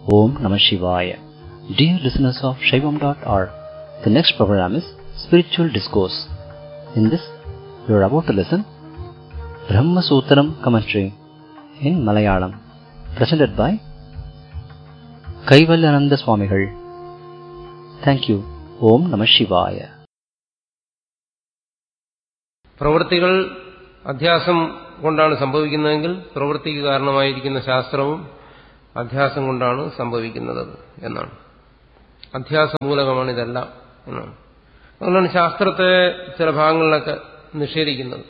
Om Namah Shivaya. Dear listeners of Shaivam.org, the next program is Spiritual Discourse. In this, you are about to listen Brahma Sutram commentary in Malayalam, presented by Kaivalyananda Swamigal. Thank you. Om Namah Shivaya. പ്രവൃത്തികൾ അധ്യാസം കൊണ്ടാണ് സംഭവിക്കുന്നതെങ്കിൽ പ്രവൃത്തിക്ക് കാരണമായിരിക്കുന്ന ശാസ്ത്രവും അധ്യാസം കൊണ്ടാണ് സംഭവിക്കുന്നത് എന്നാണ് അധ്യാസമൂലകമാണ് ഇതെല്ലാം എന്നാണ് അതുകൊണ്ടാണ് ശാസ്ത്രത്തെ ചില ഭാഗങ്ങളിലൊക്കെ നിഷേധിക്കുന്നത്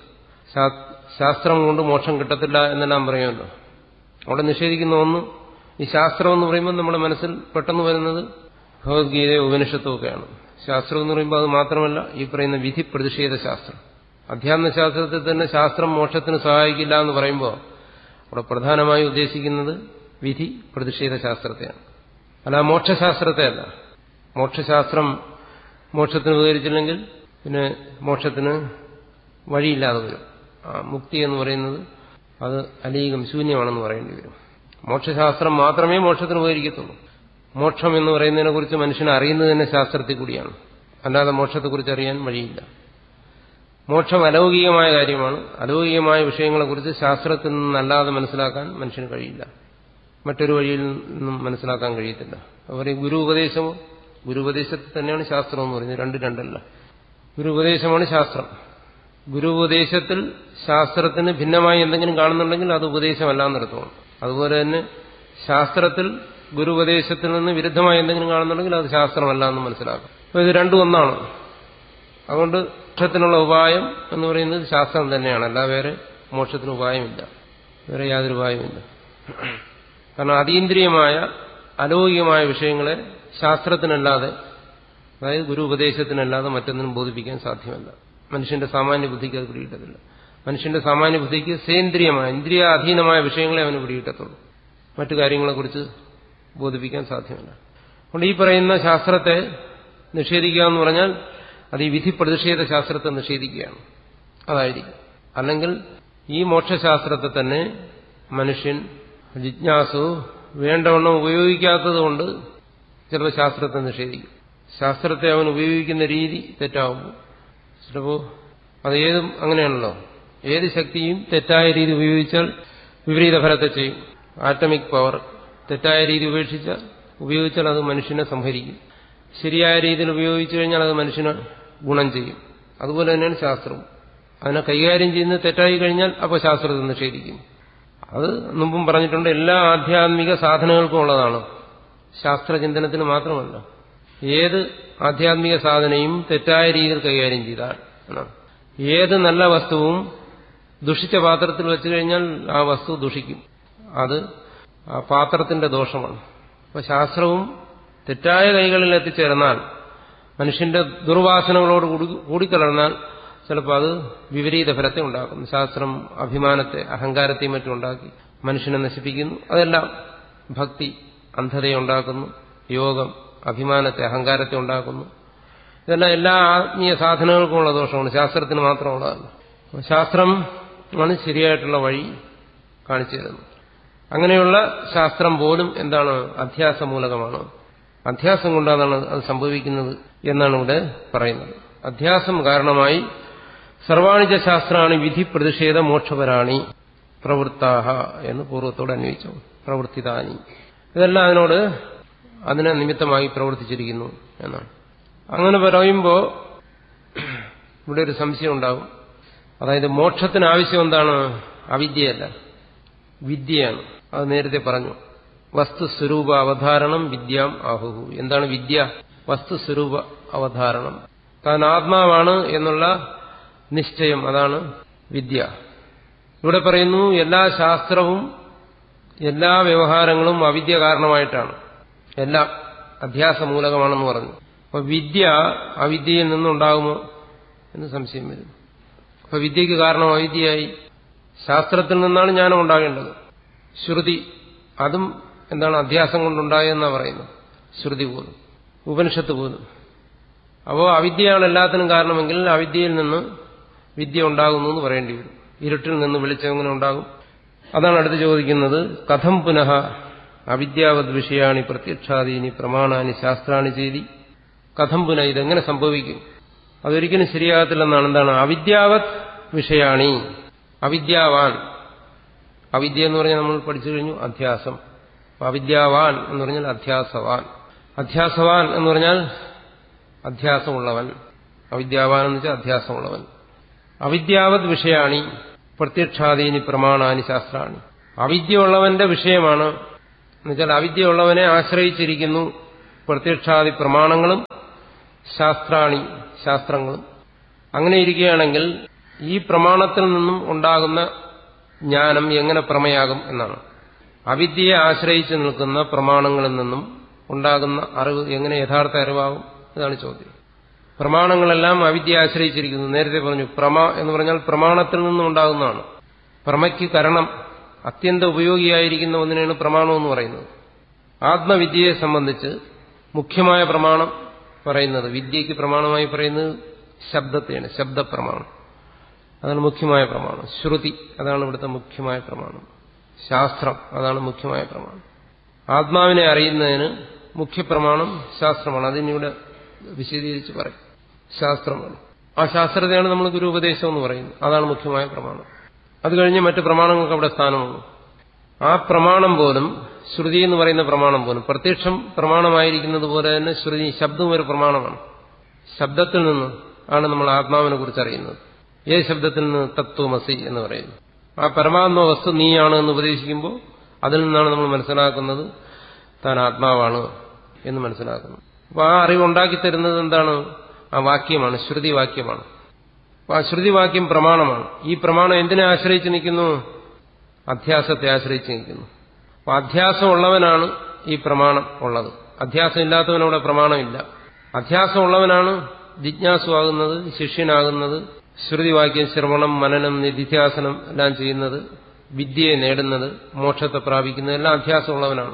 ശാസ്ത്രം കൊണ്ട് മോക്ഷം കിട്ടത്തില്ല എന്നെല്ലാം പറയുമല്ലോ അവിടെ നിഷേധിക്കുന്ന ഒന്ന് ഈ ശാസ്ത്രം എന്ന് പറയുമ്പോൾ നമ്മുടെ മനസ്സിൽ പെട്ടെന്ന് വരുന്നത് ഭഗവത്ഗീത ഉപനിഷത്തും ഒക്കെയാണ് ശാസ്ത്രം എന്ന് പറയുമ്പോൾ അത് മാത്രമല്ല ഈ പറയുന്ന വിധി പ്രതിഷേധ ശാസ്ത്രം അധ്യാത്മ ശാസ്ത്രത്തിൽ തന്നെ ശാസ്ത്രം മോക്ഷത്തിന് സഹായിക്കില്ല എന്ന് പറയുമ്പോൾ അവിടെ പ്രധാനമായി ഉദ്ദേശിക്കുന്നത് വിധി പ്രതിഷേധ ശാസ്ത്രത്തെയാണ് അല്ല മോക്ഷശാസ്ത്രത്തെ അല്ല മോക്ഷശാസ്ത്രം മോക്ഷത്തിന് ഉപകരിച്ചില്ലെങ്കിൽ പിന്നെ മോക്ഷത്തിന് വഴിയില്ലാതെ വരും ആ മുക്തി എന്ന് പറയുന്നത് അത് അലീകം ശൂന്യമാണെന്ന് പറയേണ്ടി വരും മോക്ഷശാസ്ത്രം മാത്രമേ മോക്ഷത്തിന് ഉപകരിക്കത്തുള്ളൂ മോക്ഷം എന്ന് പറയുന്നതിനെ കുറിച്ച് മനുഷ്യനെ അറിയുന്നത് തന്നെ ശാസ്ത്രത്തിൽ കൂടിയാണ് അല്ലാതെ മോക്ഷത്തെക്കുറിച്ച് അറിയാൻ വഴിയില്ല മോക്ഷം അലൗകികമായ കാര്യമാണ് അലൗകികമായ വിഷയങ്ങളെക്കുറിച്ച് ശാസ്ത്രത്തിൽ നിന്നല്ലാതെ മനസ്സിലാക്കാൻ മനുഷ്യന് കഴിയില്ല മറ്റൊരു വഴിയിൽ നിന്നും മനസ്സിലാക്കാൻ കഴിയത്തില്ല അവർ ഗുരു ഉപദേശമോ ഗുരു ഉപദേശത്തിൽ തന്നെയാണ് ശാസ്ത്രം എന്ന് പറയുന്നത് രണ്ട് രണ്ടല്ല ഗുരു ഉപദേശമാണ് ശാസ്ത്രം ഗുരു ഉപദേശത്തിൽ ശാസ്ത്രത്തിന് ഭിന്നമായി എന്തെങ്കിലും കാണുന്നുണ്ടെങ്കിൽ അത് ഉപദേശമല്ല എന്നർത്ഥമാണ് അതുപോലെ തന്നെ ശാസ്ത്രത്തിൽ ഗുരു ഉപദേശത്തിൽ നിന്ന് വിരുദ്ധമായി എന്തെങ്കിലും കാണുന്നുണ്ടെങ്കിൽ അത് ശാസ്ത്രമല്ല എന്ന് മനസ്സിലാക്കാം അപ്പോൾ ഇത് രണ്ടും ഒന്നാണ് അതുകൊണ്ട് മോക്ഷത്തിനുള്ള ഉപായം എന്ന് പറയുന്നത് ശാസ്ത്രം തന്നെയാണ് അല്ല വേറെ മോക്ഷത്തിന് ഉപായമില്ല വേറെ യാതൊരു ഉപായമില്ല കാരണം അതീന്ദ്രിയമായ അലൗകികമായ വിഷയങ്ങളെ ശാസ്ത്രത്തിനല്ലാതെ അതായത് ഗുരു ഉപദേശത്തിനല്ലാതെ മറ്റൊന്നിനും ബോധിപ്പിക്കാൻ സാധ്യമല്ല മനുഷ്യന്റെ സാമാന്യ ബുദ്ധിക്ക് അത് പിടികിട്ടത്തില്ല മനുഷ്യന്റെ സാമാന്യ ബുദ്ധിക്ക് സേന്ദ്രിയമായ ഇന്ദ്രിയ അധീനമായ വിഷയങ്ങളെ അവന് പിടികിട്ടത്തുള്ളൂ മറ്റു കാര്യങ്ങളെക്കുറിച്ച് ബോധിപ്പിക്കാൻ സാധ്യമല്ല അതുകൊണ്ട് ഈ പറയുന്ന ശാസ്ത്രത്തെ നിഷേധിക്കുക എന്ന് പറഞ്ഞാൽ അത് ഈ വിധി പ്രതിഷേധ ശാസ്ത്രത്തെ നിഷേധിക്കുകയാണ് അതായിരിക്കും അല്ലെങ്കിൽ ഈ മോക്ഷശാസ്ത്രത്തെ തന്നെ മനുഷ്യൻ ജിജ്ഞാസു വേണ്ടവണ്ണം ഉപയോഗിക്കാത്തത് കൊണ്ട് ചിലപ്പോൾ ശാസ്ത്രത്തെ നിഷേധിക്കും ശാസ്ത്രത്തെ അവൻ ഉപയോഗിക്കുന്ന രീതി തെറ്റാവുമ്പോൾ ചിലപ്പോൾ അത് ഏതും അങ്ങനെയാണല്ലോ ഏത് ശക്തിയും തെറ്റായ രീതി ഉപയോഗിച്ചാൽ വിപരീത ഫലത്തെ ചെയ്യും ആറ്റമിക് പവർ തെറ്റായ രീതി ഉപേക്ഷിച്ചാൽ ഉപയോഗിച്ചാൽ അത് മനുഷ്യനെ സംഹരിക്കും ശരിയായ രീതിയിൽ ഉപയോഗിച്ചു കഴിഞ്ഞാൽ അത് മനുഷ്യന് ഗുണം ചെയ്യും അതുപോലെ തന്നെയാണ് ശാസ്ത്രവും അതിനെ കൈകാര്യം ചെയ്യുന്നത് തെറ്റായി കഴിഞ്ഞാൽ അപ്പോൾ ശാസ്ത്രത്തെ നിഷേധിക്കും അത് മുമ്പും പറഞ്ഞിട്ടുണ്ട് എല്ലാ ആധ്യാത്മിക സാധനങ്ങൾക്കും ഉള്ളതാണ് ശാസ്ത്രചിന്തനത്തിന് മാത്രമല്ല ഏത് ആധ്യാത്മിക സാധനയും തെറ്റായ രീതിയിൽ കൈകാര്യം ചെയ്താൽ എന്നാണ് ഏത് നല്ല വസ്തുവും ദുഷിച്ച പാത്രത്തിൽ വെച്ചു കഴിഞ്ഞാൽ ആ വസ്തു ദുഷിക്കും അത് ആ പാത്രത്തിന്റെ ദോഷമാണ് അപ്പൊ ശാസ്ത്രവും തെറ്റായ കൈകളിൽ എത്തിച്ചേർന്നാൽ മനുഷ്യന്റെ ദുർവാസനകളോട് കൂടിക്കലർന്നാൽ ചിലപ്പോൾ അത് വിപരീത ഫലത്തെ ഉണ്ടാക്കും ശാസ്ത്രം അഭിമാനത്തെ അഹങ്കാരത്തെയും മറ്റും ഉണ്ടാക്കി മനുഷ്യനെ നശിപ്പിക്കുന്നു അതെല്ലാം ഭക്തി അന്ധതയെ ഉണ്ടാക്കുന്നു യോഗം അഭിമാനത്തെ അഹങ്കാരത്തെ ഉണ്ടാക്കുന്നു ഇതെല്ലാം എല്ലാ ആത്മീയ സാധനങ്ങൾക്കുമുള്ള ദോഷമാണ് ശാസ്ത്രത്തിന് മാത്രമുള്ളതല്ല ശാസ്ത്രം ആണ് ശരിയായിട്ടുള്ള വഴി കാണിച്ചു തരുന്നത് അങ്ങനെയുള്ള ശാസ്ത്രം പോലും എന്താണ് അധ്യാസമൂലകമാണ് അധ്യാസം കൊണ്ടാണ് അത് സംഭവിക്കുന്നത് എന്നാണ് ഇവിടെ പറയുന്നത് അധ്യാസം കാരണമായി സർവാണിജ ശാസ്ത്രാണി വിധി പ്രതിഷേധ മോക്ഷപരാണി പ്രവൃത്താഹ എന്ന് പൂർവ്വത്തോട് അന്വയിച്ചു പ്രവർത്തിതാനി ഇതെല്ലാം അതിനോട് അതിനെ നിമിത്തമായി പ്രവർത്തിച്ചിരിക്കുന്നു എന്നാണ് അങ്ങനെ പറയുമ്പോൾ ഇവിടെ ഒരു സംശയം ഉണ്ടാകും അതായത് മോക്ഷത്തിന് ആവശ്യം എന്താണ് അവിദ്യയല്ല വിദ്യയാണ് അത് നേരത്തെ പറഞ്ഞു വസ്തുസ്വരൂപ അവധാരണം വിദ്യാം ആഹുഹു എന്താണ് വിദ്യ വസ്തുസ്വരൂപ അവധാരണം താൻ ആത്മാവാണ് എന്നുള്ള നിശ്ചയം അതാണ് വിദ്യ ഇവിടെ പറയുന്നു എല്ലാ ശാസ്ത്രവും എല്ലാ വ്യവഹാരങ്ങളും അവിദ്യ കാരണമായിട്ടാണ് എല്ലാം അധ്യാസമൂലകമാണെന്ന് പറഞ്ഞു അപ്പൊ വിദ്യ അവിദ്യയിൽ നിന്നുണ്ടാകുമോ എന്ന് സംശയം വരും അപ്പൊ വിദ്യക്ക് കാരണം അവിദ്യയായി ശാസ്ത്രത്തിൽ നിന്നാണ് ജ്ഞാനം ഉണ്ടാകേണ്ടത് ശ്രുതി അതും എന്താണ് അധ്യാസം കൊണ്ടുണ്ടായെന്നാണ് പറയുന്നത് ശ്രുതി പോലും ഉപനിഷത്ത് പോലും അപ്പോൾ അവിദ്യയാണ് എല്ലാത്തിനും കാരണമെങ്കിൽ അവിദ്യയിൽ നിന്ന് വിദ്യ ഉണ്ടാകുന്നു എന്ന് പറയേണ്ടി വരും ഇരുട്ടിൽ നിന്ന് വെളിച്ചം എങ്ങനെ ഉണ്ടാകും അതാണ് അടുത്ത് ചോദിക്കുന്നത് കഥം പുനഃ അവിദ്യാവത് വിഷയാണി പ്രത്യക്ഷാദീനി പ്രമാണാനി ശാസ്ത്രാണി ചെയ്തി കഥം പുന ഇതെങ്ങനെ സംഭവിക്കും അതൊരിക്കലും ശരിയാകത്തില്ലെന്നാണ് എന്താണ് അവിദ്യാവത് വിഷയാണി അവിദ്യാവാൻ അവിദ്യ എന്ന് പറഞ്ഞാൽ നമ്മൾ പഠിച്ചു കഴിഞ്ഞു അധ്യാസം അവിദ്യാവാൻ എന്ന് പറഞ്ഞാൽ അധ്യാസവാൻ അധ്യാസവാൻ എന്ന് പറഞ്ഞാൽ അധ്യാസമുള്ളവൻ അവിദ്യാവാൻ എന്ന് വെച്ചാൽ അധ്യാസമുള്ളവൻ അവിദ്യാവത് വിഷയാണി പ്രത്യക്ഷാദീനി പ്രമാണാനി ശാസ്ത്രാണി അവിദ്യയുള്ളവന്റെ വിഷയമാണ് എന്നുവെച്ചാൽ അവിദ്യയുള്ളവനെ ആശ്രയിച്ചിരിക്കുന്നു പ്രത്യക്ഷാദി പ്രമാണങ്ങളും ശാസ്ത്രാണി ശാസ്ത്രങ്ങളും അങ്ങനെ ഇരിക്കുകയാണെങ്കിൽ ഈ പ്രമാണത്തിൽ നിന്നും ഉണ്ടാകുന്ന ജ്ഞാനം എങ്ങനെ പ്രമയാകും എന്നാണ് അവിദ്യയെ ആശ്രയിച്ച് നിൽക്കുന്ന പ്രമാണങ്ങളിൽ നിന്നും ഉണ്ടാകുന്ന അറിവ് എങ്ങനെ യഥാർത്ഥ അറിവാകും ഇതാണ് ചോദ്യം പ്രമാണങ്ങളെല്ലാം അവിദ്യയെ ആശ്രയിച്ചിരിക്കുന്നു നേരത്തെ പറഞ്ഞു പ്രമ എന്ന് പറഞ്ഞാൽ പ്രമാണത്തിൽ നിന്നും ഉണ്ടാകുന്നതാണ് പ്രമയ്ക്ക് കരണം അത്യന്ത ഉപയോഗിയായിരിക്കുന്ന ഒന്നിനാണ് പ്രമാണം എന്ന് പറയുന്നത് ആത്മവിദ്യയെ സംബന്ധിച്ച് മുഖ്യമായ പ്രമാണം പറയുന്നത് വിദ്യയ്ക്ക് പ്രമാണമായി പറയുന്നത് ശബ്ദത്തെയാണ് ശബ്ദപ്രമാണം അതാണ് മുഖ്യമായ പ്രമാണം ശ്രുതി അതാണ് ഇവിടുത്തെ മുഖ്യമായ പ്രമാണം ശാസ്ത്രം അതാണ് മുഖ്യമായ പ്രമാണം ആത്മാവിനെ അറിയുന്നതിന് മുഖ്യപ്രമാണം ശാസ്ത്രമാണ് അതിനിവിടെ വിശദീകരിച്ച് പറയും ശാസ്ത്രമാണ് ആ ശാസ്ത്രത്തെയാണ് നമ്മൾ ഗുരുപദേശം എന്ന് പറയുന്നത് അതാണ് മുഖ്യമായ പ്രമാണം അത് കഴിഞ്ഞ് മറ്റ് പ്രമാണങ്ങൾക്ക് അവിടെ സ്ഥാനമുള്ളൂ ആ പ്രമാണം പോലും ശ്രുതി എന്ന് പറയുന്ന പ്രമാണം പോലും പ്രത്യക്ഷം പ്രമാണമായിരിക്കുന്നത് പോലെ തന്നെ ശ്രുതി ശബ്ദം ഒരു പ്രമാണമാണ് ശബ്ദത്തിൽ നിന്ന് ആണ് നമ്മൾ ആത്മാവിനെ കുറിച്ച് അറിയുന്നത് ഏ ശബ്ദത്തിൽ നിന്ന് തത്വമസി എന്ന് പറയുന്നു ആ പരമാത്മ വസ്തു നീയാണ് എന്ന് ഉപദേശിക്കുമ്പോൾ അതിൽ നിന്നാണ് നമ്മൾ മനസ്സിലാക്കുന്നത് താൻ ആത്മാവാണ് എന്ന് മനസ്സിലാക്കുന്നു അപ്പോൾ ആ അറിവ് ഉണ്ടാക്കി തരുന്നത് എന്താണ് ആ വാക്യമാണ് ശ്രുതി വാക്യമാണ് അപ്പോൾ ആ ശ്രുതി വാക്യം പ്രമാണമാണ് ഈ പ്രമാണം എന്തിനെ ആശ്രയിച്ച് നിൽക്കുന്നു അധ്യാസത്തെ ആശ്രയിച്ച് നിൽക്കുന്നു അപ്പോൾ അധ്യാസം ഉള്ളവനാണ് ഈ പ്രമാണം ഉള്ളത് അധ്യാസം ഇല്ലാത്തവനവിടെ പ്രമാണമില്ല അധ്യാസം ഉള്ളവനാണ് ജിജ്ഞാസുവാകുന്നത് ശിഷ്യനാകുന്നത് ശ്രുതിവാക്യം ശ്രവണം മനനം നിധിധ്യാസനം എല്ലാം ചെയ്യുന്നത് വിദ്യയെ നേടുന്നത് മോക്ഷത്തെ പ്രാപിക്കുന്നത് എല്ലാം അധ്യാസമുള്ളവനാണ്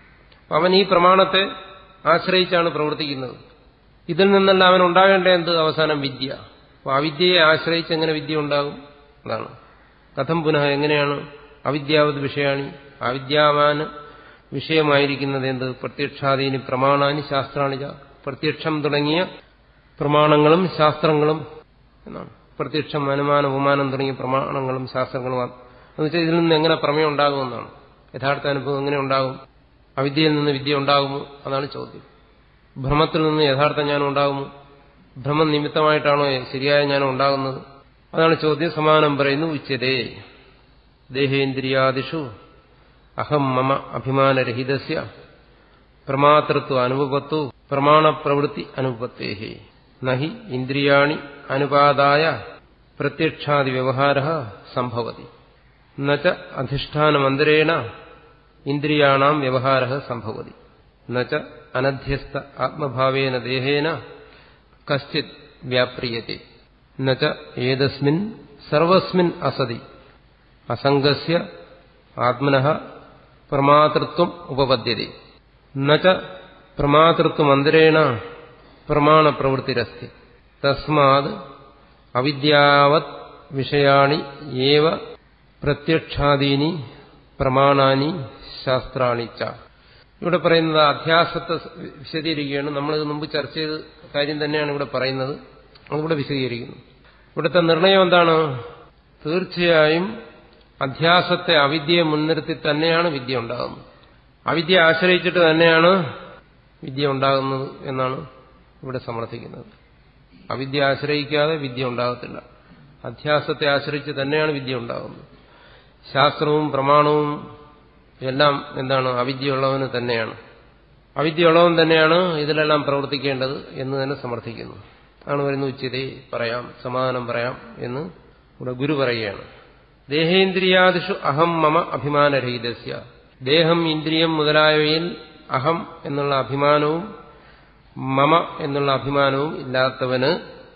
അവൻ ഈ പ്രമാണത്തെ ആശ്രയിച്ചാണ് പ്രവർത്തിക്കുന്നത് ഇതിൽ നിന്നെല്ലാം അവൻ ഉണ്ടാകേണ്ട എന്ത് അവസാനം വിദ്യ അപ്പോൾ അവിദ്യയെ ആശ്രയിച്ച് എങ്ങനെ വിദ്യ ഉണ്ടാകും അതാണ് കഥം പുനഃ എങ്ങനെയാണ് അവിദ്യാവത് വിഷയാണി അവിദ്യാവാന് വിഷയമായിരിക്കുന്നത് എന്ത് പ്രത്യക്ഷാദീനി പ്രമാണാനി ശാസ്ത്രാണിജ പ്രത്യക്ഷം തുടങ്ങിയ പ്രമാണങ്ങളും ശാസ്ത്രങ്ങളും എന്നാണ് പ്രത്യക്ഷം അനുമാനം ഉപമാനം തുടങ്ങിയ പ്രമാണങ്ങളും ശാസ്ത്രങ്ങളും എന്നുവെച്ചാൽ ഇതിൽ നിന്ന് എങ്ങനെ പ്രമേയം ഉണ്ടാകുമെന്നാണ് യഥാർത്ഥ അനുഭവം എങ്ങനെ ഉണ്ടാകും അവിദ്യയിൽ നിന്ന് വിദ്യ ഉണ്ടാകുമോ അതാണ് ചോദ്യം ഭ്രമത്തിൽ നിന്ന് യഥാർത്ഥ ജ്ഞാനം ഉണ്ടാകുമോ ഭ്രമം നിമിത്തമായിട്ടാണോ ശരിയായ ജ്ഞാനം ഉണ്ടാകുന്നത് അതാണ് ചോദ്യം സമാനം പറയുന്നു ഉച്ചതേ ദേഹേന്ദ്രിയാദിഷു അഹം മമ അഭിമാനരഹിതസ്യ പ്രമാതൃത്വ അനുപത്തു പ്രമാണപ്രവൃത്തി അനുപത്തേഹേ നഹി ഇന്ദ്രിയാണി അനുപാദായ പ്രത്യക്ഷാദി വ്യവഹാര സംഭവതി നച്ച അധിഷ്ഠാനമന്ദിരേണ ഇന്ദ്രിയാണാം വ്യവഹാര സംഭവതി നച്ച അനധ്യസ്ഥ ആത്മഭാവേന ദേഹേന കശ്ചിത് വ്യാപ്രിയത്തെ നച്ച ഏതസ്മിൻ സർവസ്മിൻ അസതി അസംഗസ്യ ആത്മന പ്രമാതൃത്വം ഉപപദ്യത്തെ നച്ച പ്രമാതൃത്വമന്ദിരേണ പ്രമാണപ്രവൃത്തിരസ്തി തസ്മാത് അവിദ്യാവത് വിഷയാണി ഏവ പ്രത്യക്ഷാദീനി പ്രമാണാനി ശാസ്ത്രാണി ച ഇവിടെ പറയുന്നത് അധ്യാസത്തെ വിശദീകരിക്കുകയാണ് നമ്മളിത് മുമ്പ് ചർച്ച ചെയ്ത കാര്യം തന്നെയാണ് ഇവിടെ പറയുന്നത് അതിവിടെ വിശദീകരിക്കുന്നു ഇവിടുത്തെ നിർണയം എന്താണ് തീർച്ചയായും അധ്യാസത്തെ അവിദ്യയെ മുൻനിർത്തി തന്നെയാണ് വിദ്യ ഉണ്ടാകുന്നത് അവിദ്യ ആശ്രയിച്ചിട്ട് തന്നെയാണ് വിദ്യ ഉണ്ടാകുന്നത് എന്നാണ് ഇവിടെ സമർത്ഥിക്കുന്നത് അവിദ്യ ആശ്രയിക്കാതെ വിദ്യ ഉണ്ടാകത്തില്ല അധ്യാസത്തെ ആശ്രയിച്ച് തന്നെയാണ് വിദ്യ ഉണ്ടാകുന്നത് ശാസ്ത്രവും പ്രമാണവും എല്ലാം എന്താണ് അവിദ്യയുള്ളവന് തന്നെയാണ് അവിദ്യയുള്ളവൻ തന്നെയാണ് ഇതിലെല്ലാം പ്രവർത്തിക്കേണ്ടത് എന്ന് തന്നെ സമർത്ഥിക്കുന്നു ആണ് പറയുന്നത് ഉച്ചതേ പറയാം സമാധാനം പറയാം എന്ന് ഇവിടെ ഗുരു പറയുകയാണ് ദേഹേന്ദ്രിയാദിഷു അഹം മമ അഭിമാനരഹിതസ്യ ദേഹം ഇന്ദ്രിയം മുതലായവയിൽ അഹം എന്നുള്ള അഭിമാനവും മമ എന്നുള്ള അഭിമാനവും ഇല്ലാത്തവന്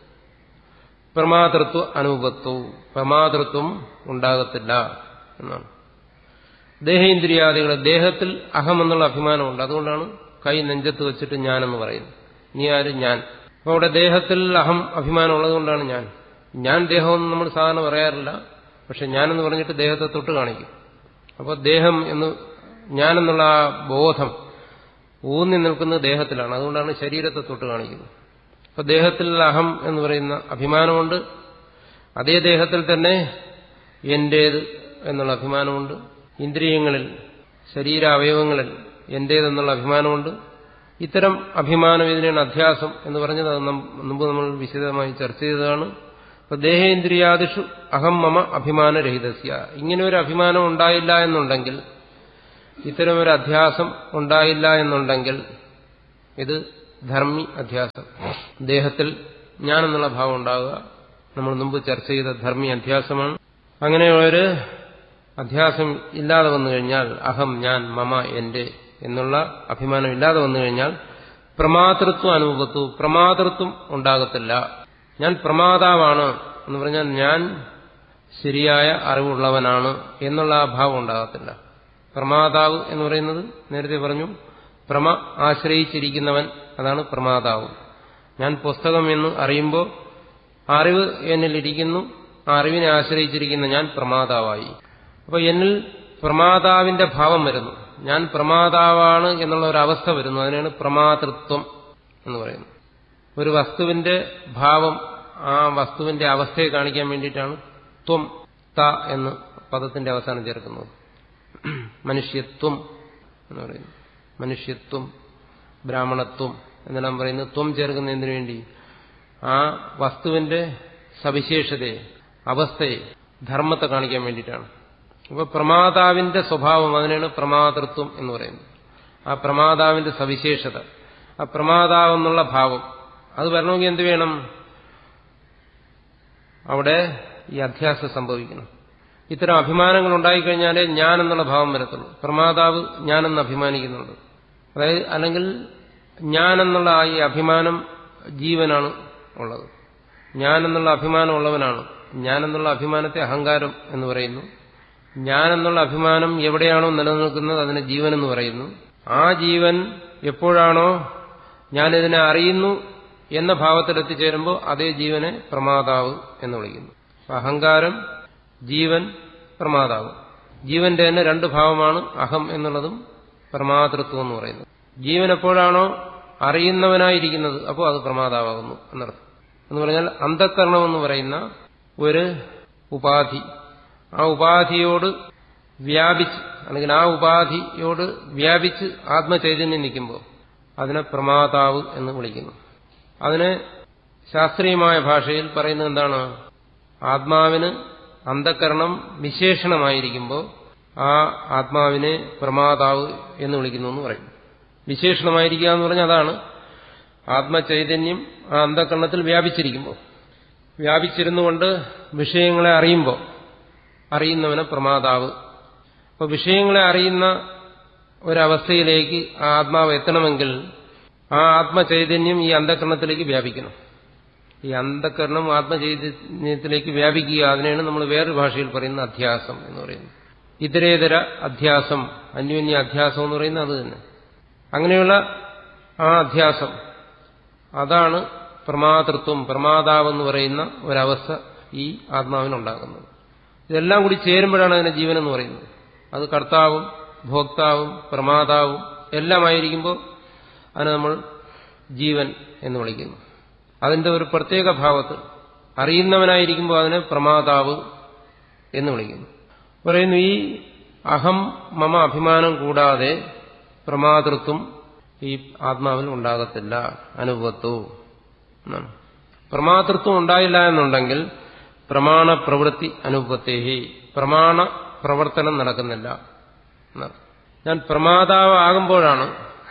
പ്രമാതൃത്വ അനുപത്വവും പ്രമാതൃത്വം ഉണ്ടാകത്തില്ല എന്നാണ് ദേഹേന്ദ്രിയാദികൾ ദേഹത്തിൽ അഹം എന്നുള്ള അഭിമാനമുണ്ട് അതുകൊണ്ടാണ് കൈ നെഞ്ചത്ത് വെച്ചിട്ട് ഞാനെന്ന് പറയുന്നത് നീ ആര് ഞാൻ അപ്പോൾ അവിടെ ദേഹത്തിൽ അഹം അഭിമാനം ഉള്ളതുകൊണ്ടാണ് ഞാൻ ഞാൻ ദേഹമെന്ന് നമ്മൾ സാധാരണ പറയാറില്ല പക്ഷെ ഞാനെന്ന് പറഞ്ഞിട്ട് ദേഹത്തെ തൊട്ട് കാണിക്കും അപ്പോൾ ദേഹം എന്ന് ഞാനെന്നുള്ള ആ ബോധം ഊന്നി നിൽക്കുന്നത് ദേഹത്തിലാണ് അതുകൊണ്ടാണ് ശരീരത്തെ തൊട്ട് കാണിക്കുന്നത് അപ്പൊ ദേഹത്തിൽ അഹം എന്ന് പറയുന്ന അഭിമാനമുണ്ട് അതേ ദേഹത്തിൽ തന്നെ എന്റേത് എന്നുള്ള അഭിമാനമുണ്ട് ഇന്ദ്രിയങ്ങളിൽ ശരീരാവയവങ്ങളിൽ എന്റേതെന്നുള്ള അഭിമാനമുണ്ട് ഇത്തരം അഭിമാനം ഇതിനാണ് അധ്യാസം എന്ന് പറഞ്ഞത് അത് മുമ്പ് നമ്മൾ വിശദമായി ചർച്ച ചെയ്തതാണ് അപ്പൊ ദേഹേന്ദ്രിയാദിഷു അഹം മമ അഭിമാനരഹിതസ്യ ഇങ്ങനെ ഒരു അഭിമാനം ഉണ്ടായില്ല എന്നുണ്ടെങ്കിൽ ഇത്തരം ഒരു അധ്യാസം ഉണ്ടായില്ല എന്നുണ്ടെങ്കിൽ ഇത് ധർമ്മി അധ്യാസം ദേഹത്തിൽ ഞാനെന്നുള്ള ഭാവം ഉണ്ടാവുക നമ്മൾ മുമ്പ് ചർച്ച ചെയ്ത ധർമ്മി അധ്യാസമാണ് അങ്ങനെ ഒരു അധ്യാസം ഇല്ലാതെ വന്നു കഴിഞ്ഞാൽ അഹം ഞാൻ മമ എന്റെ എന്നുള്ള അഭിമാനം ഇല്ലാതെ വന്നു കഴിഞ്ഞാൽ പ്രമാതൃത്വം അനുഭവത്തു പ്രമാതൃത്വം ഉണ്ടാകത്തില്ല ഞാൻ പ്രമാതാവാണ് എന്ന് പറഞ്ഞാൽ ഞാൻ ശരിയായ അറിവുള്ളവനാണ് എന്നുള്ള ആ ഭാവം ഉണ്ടാകത്തില്ല പ്രമാതാവ് എന്ന് പറയുന്നത് നേരത്തെ പറഞ്ഞു പ്രമ ആശ്രയിച്ചിരിക്കുന്നവൻ അതാണ് പ്രമാതാവ് ഞാൻ പുസ്തകം എന്ന് അറിയുമ്പോൾ അറിവ് എന്നിലിരിക്കുന്നു ആ അറിവിനെ ആശ്രയിച്ചിരിക്കുന്ന ഞാൻ പ്രമാതാവായി അപ്പൊ എന്നിൽ പ്രമാതാവിന്റെ ഭാവം വരുന്നു ഞാൻ പ്രമാതാവാണ് എന്നുള്ള ഒരു അവസ്ഥ വരുന്നു അതിനാണ് പ്രമാതൃത്വം എന്ന് പറയുന്നത് ഒരു വസ്തുവിന്റെ ഭാവം ആ വസ്തുവിന്റെ അവസ്ഥയെ കാണിക്കാൻ വേണ്ടിയിട്ടാണ് ത്വം ത എന്ന് പദത്തിന്റെ അവസാനം ചേർക്കുന്നത് മനുഷ്യത്വം എന്ന് പറയുന്നു മനുഷ്യത്വം ബ്രാഹ്മണത്വം എന്നെല്ലാം പറയുന്നത് ത്വം ചേർക്കുന്നതിന് വേണ്ടി ആ വസ്തുവിന്റെ സവിശേഷതയെ അവസ്ഥയെ ധർമ്മത്തെ കാണിക്കാൻ വേണ്ടിയിട്ടാണ് അപ്പൊ പ്രമാതാവിന്റെ സ്വഭാവം അതിനാണ് പ്രമാതൃത്വം എന്ന് പറയുന്നത് ആ പ്രമാതാവിന്റെ സവിശേഷത ആ പ്രമാതാവെന്നുള്ള ഭാവം അത് വരണമെങ്കിൽ എന്ത് വേണം അവിടെ ഈ അധ്യാസം സംഭവിക്കണം ഇത്തരം അഭിമാനങ്ങൾ ഉണ്ടായിക്കഴിഞ്ഞാലേ ഞാൻ എന്നുള്ള ഭാവം വരത്തുള്ളൂ പ്രമാതാവ് ഞാനെന്ന് അഭിമാനിക്കുന്നുണ്ട് അതായത് അല്ലെങ്കിൽ ഞാൻ എന്നുള്ള ആ ഈ അഭിമാനം ജീവനാണ് ഉള്ളത് ഞാൻ എന്നുള്ള അഭിമാനം ഉള്ളവനാണ് ഞാൻ എന്നുള്ള അഭിമാനത്തെ അഹങ്കാരം എന്ന് പറയുന്നു ഞാൻ എന്നുള്ള അഭിമാനം എവിടെയാണോ നിലനിൽക്കുന്നത് അതിനെ ജീവൻ എന്ന് പറയുന്നു ആ ജീവൻ എപ്പോഴാണോ ഞാനിതിനെ അറിയുന്നു എന്ന ഭാവത്തിൽ എത്തിച്ചേരുമ്പോൾ അതേ ജീവനെ പ്രമാതാവ് എന്ന് വിളിക്കുന്നു അഹങ്കാരം ജീവൻ പ്രമാതാവ് ജീവന്റെ തന്നെ രണ്ട് ഭാവമാണ് അഹം എന്നുള്ളതും പ്രമാതൃത്വം എന്ന് പറയുന്നത് ജീവൻ എപ്പോഴാണോ അറിയുന്നവനായിരിക്കുന്നത് അപ്പോൾ അത് പ്രമാതാവാകുന്നു എന്നർത്ഥം എന്ന് പറഞ്ഞാൽ അന്ധക്കരണം എന്ന് പറയുന്ന ഒരു ഉപാധി ആ ഉപാധിയോട് വ്യാപിച്ച് അല്ലെങ്കിൽ ആ ഉപാധിയോട് വ്യാപിച്ച് ആത്മചൈതന്യം നിൽക്കുമ്പോൾ അതിനെ പ്രമാതാവ് എന്ന് വിളിക്കുന്നു അതിന് ശാസ്ത്രീയമായ ഭാഷയിൽ പറയുന്നത് എന്താണ് ആത്മാവിന് അന്ധകരണം വിശേഷണമായിരിക്കുമ്പോൾ ആ ആത്മാവിനെ പ്രമാതാവ് എന്ന് വിളിക്കുന്നു എന്ന് പറയും വിശേഷണമായിരിക്കുക എന്ന് പറഞ്ഞാൽ അതാണ് ആത്മചൈതന്യം ആ അന്ധകരണത്തിൽ വ്യാപിച്ചിരിക്കുമ്പോൾ വ്യാപിച്ചിരുന്നുകൊണ്ട് വിഷയങ്ങളെ അറിയുമ്പോൾ അറിയുന്നവനെ പ്രമാതാവ് അപ്പോൾ വിഷയങ്ങളെ അറിയുന്ന ഒരവസ്ഥയിലേക്ക് ആ ആത്മാവ് എത്തണമെങ്കിൽ ആ ആത്മചൈതന്യം ഈ അന്ധകരണത്തിലേക്ക് വ്യാപിക്കണം ഈ അന്ധകരണം ആത്മചൈതന്യത്തിലേക്ക് വ്യാപിക്കുക അതിനെയാണ് നമ്മൾ വേറൊരു ഭാഷയിൽ പറയുന്ന അധ്യാസം എന്ന് പറയുന്നത് ഇതരേതര അധ്യാസം അന്യോന്യ അധ്യാസം എന്ന് പറയുന്നത് അത് തന്നെ അങ്ങനെയുള്ള ആ അധ്യാസം അതാണ് പ്രമാതൃത്വം പ്രമാതാവെന്ന് പറയുന്ന ഒരവസ്ഥ ഈ ആത്മാവിനുണ്ടാകുന്നത് ഇതെല്ലാം കൂടി ചേരുമ്പോഴാണ് അതിനെ ജീവൻ എന്ന് പറയുന്നത് അത് കർത്താവും ഭോക്താവും പ്രമാതാവും എല്ലാമായിരിക്കുമ്പോൾ അതിനെ നമ്മൾ ജീവൻ എന്ന് വിളിക്കുന്നു അതിന്റെ ഒരു പ്രത്യേക ഭാവത്ത് അറിയുന്നവനായിരിക്കുമ്പോൾ അതിനെ പ്രമാതാവ് എന്ന് വിളിക്കുന്നു പറയുന്നു ഈ അഹം മമ അഭിമാനം കൂടാതെ പ്രമാതൃത്വം ഈ ആത്മാവിൽ ഉണ്ടാകത്തില്ല അനുഭവത്വവും എന്നാണ് പ്രമാതൃത്വം ഉണ്ടായില്ല എന്നുണ്ടെങ്കിൽ പ്രമാണ പ്രവൃത്തി അനുഭവത്തേഹി പ്രമാണ പ്രവർത്തനം നടക്കുന്നില്ല എന്നാണ് ഞാൻ പ്രമാതാവാകുമ്പോഴാണ്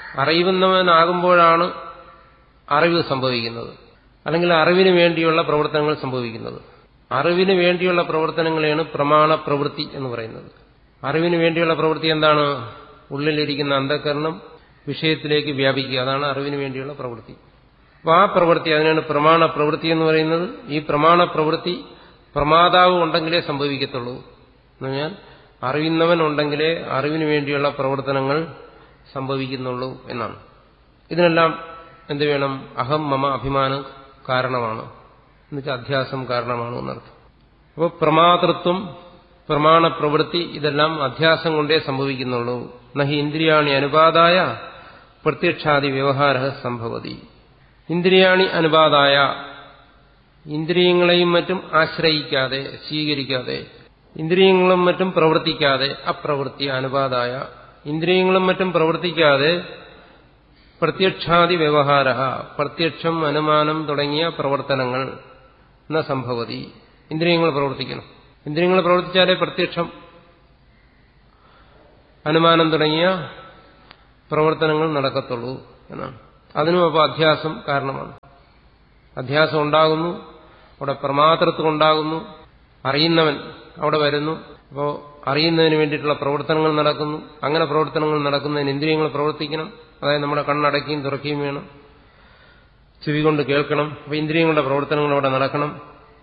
അറിയുന്നവനാകുമ്പോഴാണ് അറിവ് സംഭവിക്കുന്നത് അല്ലെങ്കിൽ അറിവിന് വേണ്ടിയുള്ള പ്രവർത്തനങ്ങൾ സംഭവിക്കുന്നത് അറിവിന് വേണ്ടിയുള്ള പ്രവർത്തനങ്ങളെയാണ് പ്രമാണ പ്രവൃത്തി എന്ന് പറയുന്നത് അറിവിന് വേണ്ടിയുള്ള പ്രവൃത്തി എന്താണ് ഉള്ളിലിരിക്കുന്ന അന്ധകരണം വിഷയത്തിലേക്ക് വ്യാപിക്കുക അതാണ് അറിവിന് വേണ്ടിയുള്ള പ്രവൃത്തി അപ്പോൾ ആ പ്രവൃത്തി അതിനാണ് പ്രമാണ പ്രവൃത്തി എന്ന് പറയുന്നത് ഈ പ്രമാണ പ്രവൃത്തി പ്രമാതാവ് ഉണ്ടെങ്കിലേ സംഭവിക്കത്തുള്ളൂ എന്ന് പറഞ്ഞാൽ അറിയുന്നവൻ ഉണ്ടെങ്കിലേ അറിവിന് വേണ്ടിയുള്ള പ്രവർത്തനങ്ങൾ സംഭവിക്കുന്നുള്ളൂ എന്നാണ് ഇതിനെല്ലാം എന്ത് വേണം അഹം മമ അഭിമാനം കാരണമാണ് എന്നുവെച്ചാൽ അധ്യാസം കാരണമാണ് എന്നർത്ഥം അപ്പോൾ പ്രമാതൃത്വം പ്രമാണ പ്രവൃത്തി ഇതെല്ലാം അധ്യാസം കൊണ്ടേ സംഭവിക്കുന്നുള്ളൂ നഹി ഇന്ദ്രിയാണി അനുപാതായ പ്രത്യക്ഷാദി വ്യവഹാര സംഭവതി ഇന്ദ്രിയാണി അനുപാതായ ഇന്ദ്രിയങ്ങളെയും മറ്റും ആശ്രയിക്കാതെ സ്വീകരിക്കാതെ ഇന്ദ്രിയങ്ങളും മറ്റും പ്രവർത്തിക്കാതെ അപ്രവൃത്തി അനുപാതായ ഇന്ദ്രിയങ്ങളും മറ്റും പ്രവർത്തിക്കാതെ പ്രത്യക്ഷാദി വ്യവഹാര പ്രത്യക്ഷം അനുമാനം തുടങ്ങിയ പ്രവർത്തനങ്ങൾ എന്ന സംഭവതി ഇന്ദ്രിയങ്ങൾ പ്രവർത്തിക്കണം ഇന്ദ്രിയങ്ങൾ പ്രവർത്തിച്ചാലേ പ്രത്യക്ഷം അനുമാനം തുടങ്ങിയ പ്രവർത്തനങ്ങൾ നടക്കത്തുള്ളൂ എന്നാണ് അതിനും അപ്പോൾ അധ്യാസം കാരണമാണ് അധ്യാസം ഉണ്ടാകുന്നു അവിടെ പ്രമാതൃത്വം ഉണ്ടാകുന്നു അറിയുന്നവൻ അവിടെ വരുന്നു അപ്പോൾ അറിയുന്നതിന് വേണ്ടിയിട്ടുള്ള പ്രവർത്തനങ്ങൾ നടക്കുന്നു അങ്ങനെ പ്രവർത്തനങ്ങൾ നടക്കുന്നതിന് ഇന്ദ്രിയങ്ങൾ പ്രവർത്തിക്കണം അതായത് നമ്മുടെ കണ്ണടക്കുകയും തുറക്കുകയും വേണം ചെവി കൊണ്ട് കേൾക്കണം അപ്പോൾ ഇന്ദ്രിയങ്ങളുടെ പ്രവർത്തനങ്ങൾ അവിടെ നടക്കണം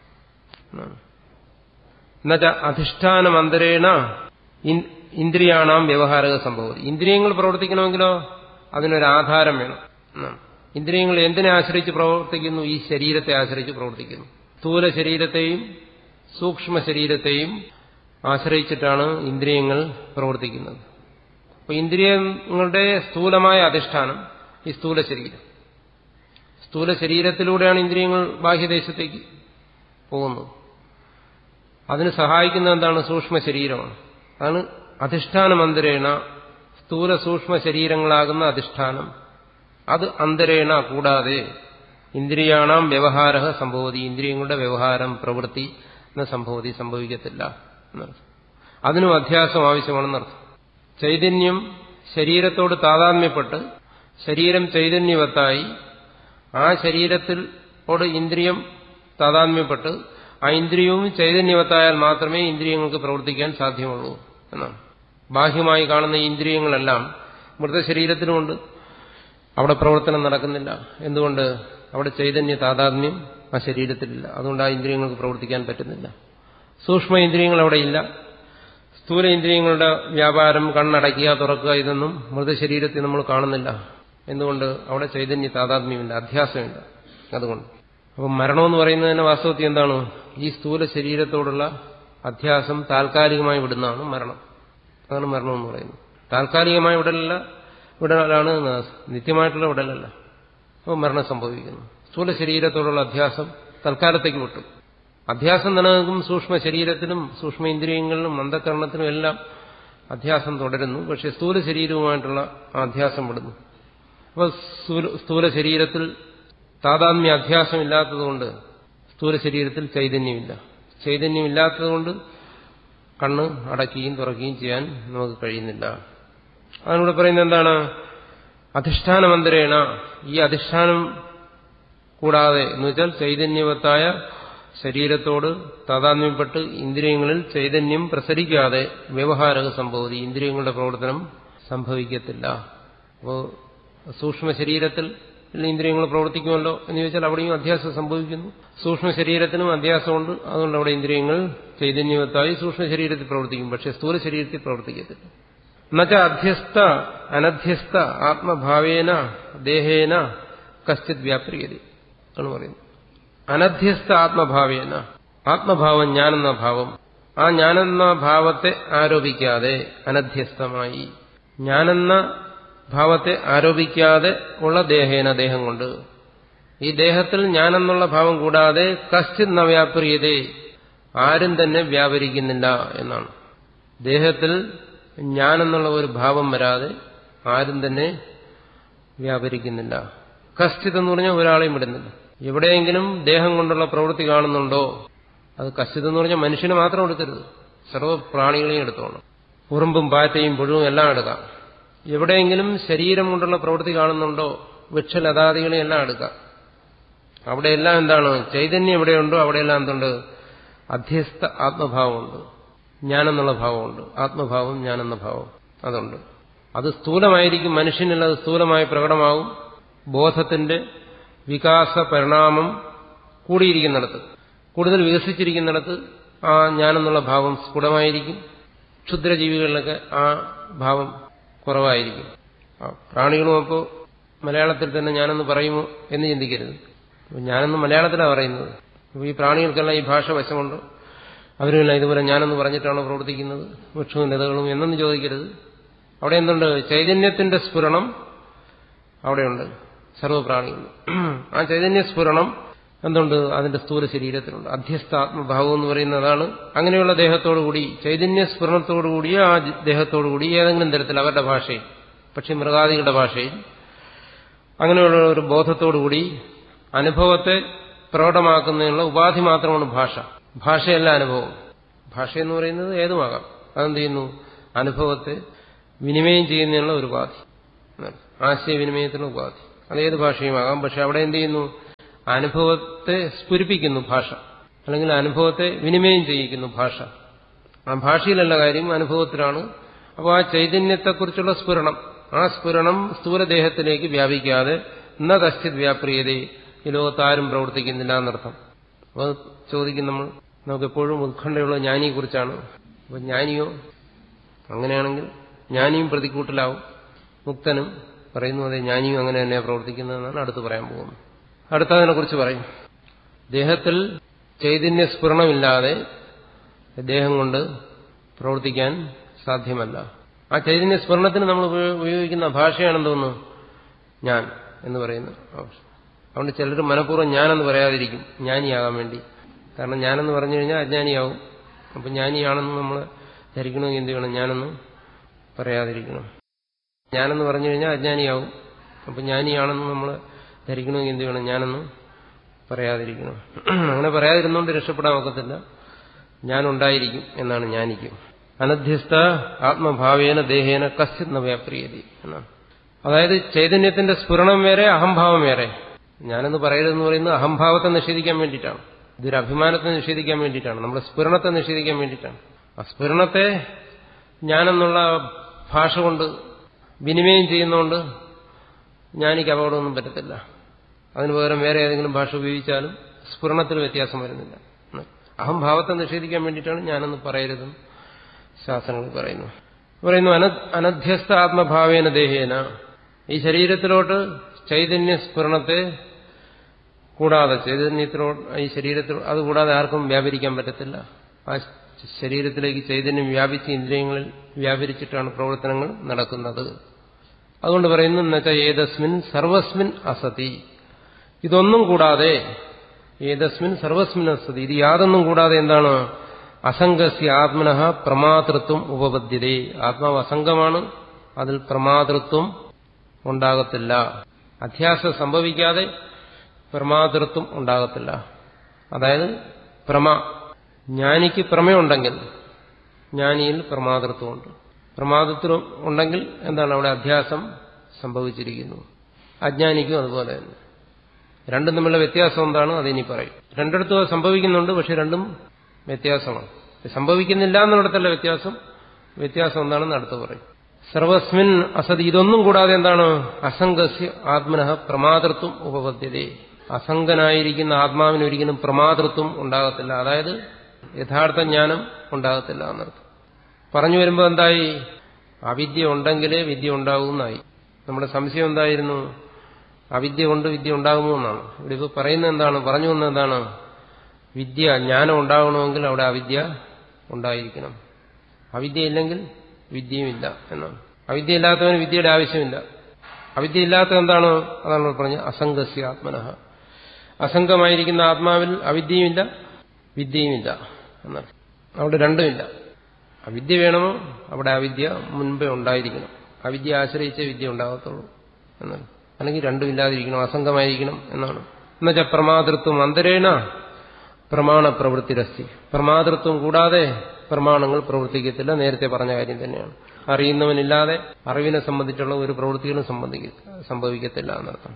എന്നുവെച്ചാൽ അധിഷ്ഠാനമന്തരേണ ഇന്ദ്രിയാണാം വ്യവഹാരക സംഭവം ഇന്ദ്രിയങ്ങൾ പ്രവർത്തിക്കണമെങ്കിലോ അതിനൊരാധാരം വേണം എന്നാണ് ഇന്ദ്രിയങ്ങൾ എന്തിനെ ആശ്രയിച്ച് പ്രവർത്തിക്കുന്നു ഈ ശരീരത്തെ ആശ്രയിച്ച് പ്രവർത്തിക്കുന്നു സ്ഥൂല ശരീരത്തെയും സൂക്ഷ്മ ശരീരത്തെയും ആശ്രയിച്ചിട്ടാണ് ഇന്ദ്രിയങ്ങൾ പ്രവർത്തിക്കുന്നത് അപ്പൊ ഇന്ദ്രിയങ്ങളുടെ സ്ഥൂലമായ അധിഷ്ഠാനം ഈ സ്ഥൂല ശരീരം സ്ഥൂല ശരീരത്തിലൂടെയാണ് ഇന്ദ്രിയങ്ങൾ ബാഹ്യദേശത്തേക്ക് പോകുന്നത് അതിന് സഹായിക്കുന്ന എന്താണ് സൂക്ഷ്മ ശരീരമാണ് അതാണ് അധിഷ്ഠാനമന്തരേണ സ്ഥൂല സൂക്ഷ്മ ശരീരങ്ങളാകുന്ന അധിഷ്ഠാനം അത് അന്തരേണ കൂടാതെ ഇന്ദ്രിയാണാം വ്യവഹാര സംഭവതി ഇന്ദ്രിയങ്ങളുടെ വ്യവഹാരം പ്രവൃത്തി എന്ന സംഭവതി സംഭവിക്കത്തില്ല എന്നർത്ഥം അതിനും അധ്യാസം ആവശ്യമാണെന്നർത്ഥം ചൈതന്യം ശരീരത്തോട് താതാത്മ്യപ്പെട്ട് ശരീരം ചൈതന്യവത്തായി ആ ശരീരത്തിലോട് ഇന്ദ്രിയം താതാത്മ്യപ്പെട്ട് ആ ഇന്ദ്രിയവും ചൈതന്യവത്തായാൽ മാത്രമേ ഇന്ദ്രിയങ്ങൾക്ക് പ്രവർത്തിക്കാൻ സാധ്യമുള്ളൂ എന്നാണ് ബാഹ്യമായി കാണുന്ന ഇന്ദ്രിയങ്ങളെല്ലാം മൃതശരീരത്തിനുമുണ്ട് അവിടെ പ്രവർത്തനം നടക്കുന്നില്ല എന്തുകൊണ്ട് അവിടെ ചൈതന്യ താതാത്മ്യം ആ ശരീരത്തിലില്ല അതുകൊണ്ട് ആ ഇന്ദ്രിയങ്ങൾക്ക് പ്രവർത്തിക്കാൻ പറ്റുന്നില്ല സൂക്ഷ്മ ഇന്ദ്രിയങ്ങൾ അവിടെ ഇല്ല സ്ഥൂല ഇന്ദ്രിയങ്ങളുടെ വ്യാപാരം കണ്ണടയ്ക്കുക തുറക്കുക ഇതൊന്നും മൃതശരീരത്തിൽ നമ്മൾ കാണുന്നില്ല എന്തുകൊണ്ട് അവിടെ ചൈതന്യ താതാത്മ്യമില്ല അധ്യാസമില്ല അതുകൊണ്ട് അപ്പം മരണമെന്ന് പറയുന്നതിന് വാസ്തവത്തിൽ എന്താണ് ഈ സ്ഥൂല ശരീരത്തോടുള്ള അധ്യാസം താൽക്കാലികമായി വിടുന്നതാണ് മരണം അതാണ് മരണം എന്ന് പറയുന്നത് താൽക്കാലികമായ വിടലല്ല വിടലാണ് നിത്യമായിട്ടുള്ള വിടലല്ല അപ്പോൾ മരണം സംഭവിക്കുന്നു സ്ഥൂല ശരീരത്തോടുള്ള അധ്യാസം തൽക്കാലത്തേക്ക് വിട്ടു അധ്യാസം നിലനിൽക്കും സൂക്ഷ്മ ശരീരത്തിനും സൂക്ഷ്മ ഇന്ദ്രിയങ്ങളിലും അന്ധകരണത്തിനും എല്ലാം അധ്യാസം തുടരുന്നു പക്ഷെ സ്ഥൂല ശരീരവുമായിട്ടുള്ള ആ അധ്യാസം വിടുന്നു അപ്പോൾ സ്ഥൂല ശരീരത്തിൽ താതാത്മ്യ അധ്യാസമില്ലാത്തതുകൊണ്ട് സ്ഥൂല ശരീരത്തിൽ ചൈതന്യമില്ല ചൈതന്യമില്ലാത്തതുകൊണ്ട് കണ്ണ് അടയ്ക്കുകയും തുറക്കുകയും ചെയ്യാൻ നമുക്ക് കഴിയുന്നില്ല അതിനൂടെ പറയുന്നത് എന്താണ് അധിഷ്ഠാനമന്തരേണ ഈ അധിഷ്ഠാനം കൂടാതെ എന്ന് വെച്ചാൽ ചൈതന്യവത്തായ ശരീരത്തോട് താതാത്മ്യപ്പെട്ട് ഇന്ദ്രിയങ്ങളിൽ ചൈതന്യം പ്രസരിക്കാതെ വ്യവഹാരക സംഭവതി ഇന്ദ്രിയങ്ങളുടെ പ്രവർത്തനം സംഭവിക്കത്തില്ല അപ്പോൾ സൂക്ഷ്മ ശരീരത്തിൽ ഇന്ദ്രിയങ്ങൾ പ്രവർത്തിക്കുമല്ലോ എന്ന് ചോദിച്ചാൽ അവിടെയും അധ്യാസം സംഭവിക്കുന്നു സൂക്ഷ്മ ശരീരത്തിനും അധ്യാസമുണ്ട് അതുകൊണ്ട് അവിടെ ഇന്ദ്രിയങ്ങൾ ചൈതന്യവത്തായി സൂക്ഷ്മ ശരീരത്തിൽ പ്രവർത്തിക്കും പക്ഷെ സ്ഥൂല ശരീരത്തിൽ പ്രവർത്തിക്കത്തില്ല എന്നുവച്ച അധ്യസ്ഥ അനധ്യസ്ഥ ആത്മഭാവേന ദേഹേന കശ്ചിത് വ്യാപ്രിയത ആണ് പറയുന്നത് അനധ്യസ്ഥ ആത്മഭാവേന ആത്മഭാവം ഞാനെന്ന ഭാവം ആ ഞാനെന്ന ഭാവത്തെ ആരോപിക്കാതെ അനധ്യസ്ഥമായി ഞാനെന്ന ഭാവത്തെ ആരോപിക്കാതെ ഉള്ള ദേഹേന ദേഹം കൊണ്ട് ഈ ദേഹത്തിൽ ഞാനെന്നുള്ള ഭാവം കൂടാതെ കശ്ചിത് നവ്യാപ്രിയതേ ആരും തന്നെ വ്യാപരിക്കുന്നില്ല എന്നാണ് ദേഹത്തിൽ ഞാനെന്നുള്ള ഒരു ഭാവം വരാതെ ആരും തന്നെ വ്യാപരിക്കുന്നില്ല കശ്ചിത് എന്ന് പറഞ്ഞാൽ ഒരാളെയും വിടുന്നില്ല എവിടെയെങ്കിലും ദേഹം കൊണ്ടുള്ള പ്രവൃത്തി കാണുന്നുണ്ടോ അത് കശ്ചിത് എന്ന് പറഞ്ഞാൽ മനുഷ്യന് മാത്രം എടുക്കരുത് സർവ്വ പ്രാണികളെയും എടുത്തോണം ഉറുമ്പും പാറ്റയും പുഴുവും എല്ലാം എടുക്കാം എവിടെയെങ്കിലും ശരീരം കൊണ്ടുള്ള പ്രവൃത്തി കാണുന്നുണ്ടോ വൃക്ഷലതാദികളെയും എല്ലാം എടുക്കാം അവിടെയെല്ലാം എന്താണ് ചൈതന്യം എവിടെയുണ്ടോ അവിടെയെല്ലാം എന്തുണ്ട് അധ്യസ്ഥ ആത്മഭാവമുണ്ട് ഞാനെന്നുള്ള ഭാവമുണ്ട് ആത്മഭാവം ഞാനെന്ന ഭാവം അതുണ്ട് അത് സ്ഥൂലമായിരിക്കും മനുഷ്യനിൽ അത് സ്ഥൂലമായി പ്രകടമാവും ബോധത്തിന്റെ വികാസ പരിണാമം കൂടിയിരിക്കുന്നിടത്ത് കൂടുതൽ വികസിച്ചിരിക്കുന്നിടത്ത് ആ ഞാനെന്നുള്ള ഭാവം സ്ഫുടമായിരിക്കും ക്ഷുദ്രജീവികളിലൊക്കെ ആ ഭാവം കുറവായിരിക്കും പ്രാണികളും അപ്പോൾ മലയാളത്തിൽ തന്നെ ഞാനെന്ന് പറയുമോ എന്ന് ചിന്തിക്കരുത് ഞാനെന്ന് മലയാളത്തിലാണ് പറയുന്നത് അപ്പോൾ ഈ പ്രാണികൾക്കെല്ലാം ഈ ഭാഷ വശമുണ്ട് അവരുമില്ല ഇതുപോലെ ഞാനെന്ന് പറഞ്ഞിട്ടാണോ പ്രവർത്തിക്കുന്നത് വൃക്ഷവും ലതകളും എന്നൊന്നും ചോദിക്കരുത് അവിടെ എന്തുണ്ട് ചൈതന്യത്തിന്റെ സ്ഫുരണം അവിടെയുണ്ട് സർവപ്രാണികളിൽ ആ ചൈതന്യ സ്ഫുരണം എന്തുണ്ട് അതിന്റെ സ്ഥൂല ശരീരത്തിലുണ്ട് അധ്യസ്ഥാത്മഭാവം എന്ന് പറയുന്നതാണ് അങ്ങനെയുള്ള ദേഹത്തോടുകൂടി ചൈതന്യ സ്ഫുരണത്തോടുകൂടി ആ ദേഹത്തോടുകൂടി ഏതെങ്കിലും തരത്തിൽ അവരുടെ ഭാഷയിൽ പക്ഷെ മൃഗാദികളുടെ ഭാഷയിൽ അങ്ങനെയുള്ള ഒരു ബോധത്തോടുകൂടി അനുഭവത്തെ പ്രകടമാക്കുന്നതിനുള്ള ഉപാധി മാത്രമാണ് ഭാഷ ഭാഷയല്ല അനുഭവം ഭാഷ എന്ന് പറയുന്നത് ഏതുമാകാം അതെന്ത് ചെയ്യുന്നു അനുഭവത്തെ വിനിമയം ചെയ്യുന്നതിനുള്ള ഒരു ഉപാധി ആശയവിനിമയത്തിനുള്ള ഉപാധി അതേത് ഭാഷയുമാകാം പക്ഷെ അവിടെ എന്ത് ചെയ്യുന്നു അനുഭവത്തെ സ്ഫുരിപ്പിക്കുന്നു ഭാഷ അല്ലെങ്കിൽ അനുഭവത്തെ വിനിമയം ചെയ്യിക്കുന്നു ഭാഷ ആ ഭാഷയിലല്ല കാര്യം അനുഭവത്തിലാണ് അപ്പോൾ ആ ചൈതന്യത്തെക്കുറിച്ചുള്ള സ്ഫുരണം ആ സ്ഫുരണം സ്ഥൂലദേഹത്തിലേക്ക് വ്യാപിക്കാതെ ന കശ്ചിത് വ്യാപ്രിയത ഈ ലോകത്ത് ആരും പ്രവർത്തിക്കുന്നില്ല എന്നർത്ഥം അപ്പോൾ ചോദിക്കും നമ്മൾ നമുക്ക് എപ്പോഴും ഉത്കണ്ഠയുള്ള ജ്ഞാനിയെക്കുറിച്ചാണ് അപ്പോൾ ജ്ഞാനിയോ അങ്ങനെയാണെങ്കിൽ ജ്ഞാനിയും പ്രതിക്കൂട്ടിലാവും മുക്തനും പറയുന്നു അതെ ജ്ഞാനിയും അങ്ങനെ തന്നെ പ്രവർത്തിക്കുന്നതെന്നാണ് അടുത്ത് പറയാൻ പോകുന്നത് അടുത്തതിനെക്കുറിച്ച് പറയും ദേഹത്തിൽ ചൈതന്യ സ്ഫുരണമില്ലാതെ ദേഹം കൊണ്ട് പ്രവർത്തിക്കാൻ സാധ്യമല്ല ആ ചൈതന്യ സ്ഫുരണത്തിന് നമ്മൾ ഉപയോഗിക്കുന്ന ഭാഷയാണെന്തോന്നു ഞാൻ എന്ന് പറയുന്നു അതുകൊണ്ട് ചിലർ മനഃപൂർവ്വം ഞാനെന്ന് പറയാതിരിക്കും ജ്ഞാനിയാകാൻ വേണ്ടി കാരണം ഞാനെന്ന് പറഞ്ഞു കഴിഞ്ഞാൽ അജ്ഞാനിയാവും അപ്പം ജ്ഞാനിയാണെന്ന് നമ്മൾ ധരിക്കണമെങ്കിൽ എന്ത് ചെയ്യണം ഞാനെന്ന് പറയാതിരിക്കണം ഞാനെന്ന് പറഞ്ഞു കഴിഞ്ഞാൽ അജ്ഞാനിയാവും അപ്പം ജ്ഞാനിയാണെന്ന് നമ്മൾ ധരിക്കണമെങ്കിൽ എന്ത് ചെയ്യണം ഞാനെന്ന് പറയാതിരിക്കണം അങ്ങനെ പറയാതിരുന്നുകൊണ്ട് രക്ഷപ്പെടാൻ ഒക്കത്തില്ല ഞാനുണ്ടായിരിക്കും എന്നാണ് ജ്ഞാനിക്കും അനധ്യസ്ഥ ആത്മഭാവേന ദേഹേന കശ്ചിത് നവ്യാപ്രിയതി എന്നാണ് അതായത് ചൈതന്യത്തിന്റെ സ്ഫുരണം വേറെ അഹംഭാവം വേറെ ഞാനെന്ന് പറയരുതെന്ന് പറയുന്നത് അഹംഭാവത്തെ നിഷേധിക്കാൻ വേണ്ടിയിട്ടാണ് ഇതൊരു അഭിമാനത്തെ നിഷേധിക്കാൻ വേണ്ടിയിട്ടാണ് നമ്മുടെ സ്ഫുരണത്തെ നിഷേധിക്കാൻ വേണ്ടിയിട്ടാണ് ആ സ്ഫുരണത്തെ ഞാനെന്നുള്ള ഭാഷ കൊണ്ട് വിനിമയം ചെയ്യുന്നതുകൊണ്ട് ജ്ഞാനിക്ക് അപകടമൊന്നും പറ്റത്തില്ല അതിന് പകരം വേറെ ഏതെങ്കിലും ഭാഷ ഉപയോഗിച്ചാലും സ്ഫുരണത്തിൽ വ്യത്യാസം വരുന്നില്ല അഹംഭാവത്തെ നിഷേധിക്കാൻ വേണ്ടിയിട്ടാണ് ഞാനെന്ന് പറയരുതെന്ന് ശാസ്ത്രങ്ങൾ പറയുന്നു പറയുന്നു അനധ്യസ്ഥ ആത്മഭാവേന ദേഹേന ഈ ശരീരത്തിലോട്ട് ചൈതന്യ സ്ഫുരണത്തെ കൂടാതെ ചൈതന്യത്തിലോട്ട് ഈ ശരീരത്തിൽ അതുകൂടാതെ ആർക്കും വ്യാപരിക്കാൻ പറ്റത്തില്ല ആ ശരീരത്തിലേക്ക് ചൈതന്യം വ്യാപിച്ച് ഇന്ദ്രിയങ്ങളിൽ വ്യാപരിച്ചിട്ടാണ് പ്രവർത്തനങ്ങൾ നടക്കുന്നത് അതുകൊണ്ട് പറയുന്നു എന്നുവെച്ചാൽ ഏതസ്മിൻ സർവസ്മിൻ അസതി ഇതൊന്നും കൂടാതെ ഏതസ്മിൻ സർവസ്മിൻ അസതി ഇത് യാതൊന്നും കൂടാതെ എന്താണ് അസംഗസ്യ ആത്മനഃ പ്രമാതൃത്വം ഉപപദ്ധ്യതേ ആത്മാവ് അസംഗമാണ് അതിൽ പ്രമാതൃത്വം ഉണ്ടാകത്തില്ല അധ്യാസം സംഭവിക്കാതെ പ്രമാതൃത്വം ഉണ്ടാകത്തില്ല അതായത് പ്രമ ജ്ഞാനിക്ക് പ്രമയുണ്ടെങ്കിൽ ജ്ഞാനിയിൽ പ്രമാതൃത്വമുണ്ട് പ്രമാതൃത്വം ഉണ്ടെങ്കിൽ എന്താണ് അവിടെ അധ്യാസം സംഭവിച്ചിരിക്കുന്നു അജ്ഞാനിക്കും അതുപോലെ തന്നെ രണ്ടും തമ്മിലുള്ള വ്യത്യാസം എന്താണ് അതിനി പറയും രണ്ടിടത്തും അത് സംഭവിക്കുന്നുണ്ട് പക്ഷെ രണ്ടും വ്യത്യാസമാണ് സംഭവിക്കുന്നില്ല എന്നിടത്തല്ല വ്യത്യാസം വ്യത്യാസം എന്താണെന്ന് അടുത്ത് പറയും സർവസ്മിൻ അസതി ഇതൊന്നും കൂടാതെ എന്താണ് അസംഗസ്യ ആത്മനഃ പ്രമാതൃത്വം ഉപപദ്ധ്യതേ അസംഗനായിരിക്കുന്ന ആത്മാവിന് ഒരിക്കലും പ്രമാതൃത്വം ഉണ്ടാകത്തില്ല അതായത് യഥാർത്ഥ ജ്ഞാനം ഉണ്ടാകത്തില്ല എന്നർത്ഥം പറഞ്ഞു വരുമ്പോൾ എന്തായി അവിദ്യ ഉണ്ടെങ്കിലേ വിദ്യ ഉണ്ടാകുമെന്നായി നമ്മുടെ സംശയം എന്തായിരുന്നു അവിദ്യ കൊണ്ട് വിദ്യ ഉണ്ടാകുമോ എന്നാണ് ഇവിടെ ഇപ്പോൾ പറയുന്നത് എന്താണ് പറഞ്ഞു വന്നത് എന്താണ് വിദ്യ ജ്ഞാനം ഉണ്ടാകണമെങ്കിൽ അവിടെ അവിദ്യ ഉണ്ടായിരിക്കണം അവിദ്യ ഇല്ലെങ്കിൽ വിദ്യയുമില്ല എന്നാണ് അവിദ്യ ഇല്ലാത്തവന് വിദ്യയുടെ ആവശ്യമില്ല അവിദ്യ ഇല്ലാത്ത എന്താണ് അതാണ് പറഞ്ഞത് അസംഗസ്യ ആത്മനഃ അസംഗമായിരിക്കുന്ന ആത്മാവിൽ അവിദ്യയുമില്ല വിദ്യയുമില്ല എന്നാണ് അവിടെ രണ്ടുമില്ല അവിദ്യ വേണമോ അവിടെ അവിദ്യ മുൻപേ ഉണ്ടായിരിക്കണം അവിദ്യ ആശ്രയിച്ചേ വിദ്യ ഉണ്ടാകത്തുള്ളൂ എന്നാണ് അല്ലെങ്കിൽ രണ്ടും ഇല്ലാതിരിക്കണം അസംഗമായിരിക്കണം എന്നാണ് എന്നുവെച്ചാൽ പ്രമാതൃത്വം അന്തരേണ പ്രമാണ പ്രവൃത്തിരസ്തി പ്രമാതൃത്വം കൂടാതെ പ്രമാണങ്ങൾ പ്രവർത്തിക്കത്തില്ല നേരത്തെ പറഞ്ഞ കാര്യം തന്നെയാണ് അറിയുന്നവനില്ലാതെ അറിവിനെ സംബന്ധിച്ചുള്ള ഒരു പ്രവൃത്തികളും സംഭവിക്കത്തില്ല എന്നർത്ഥം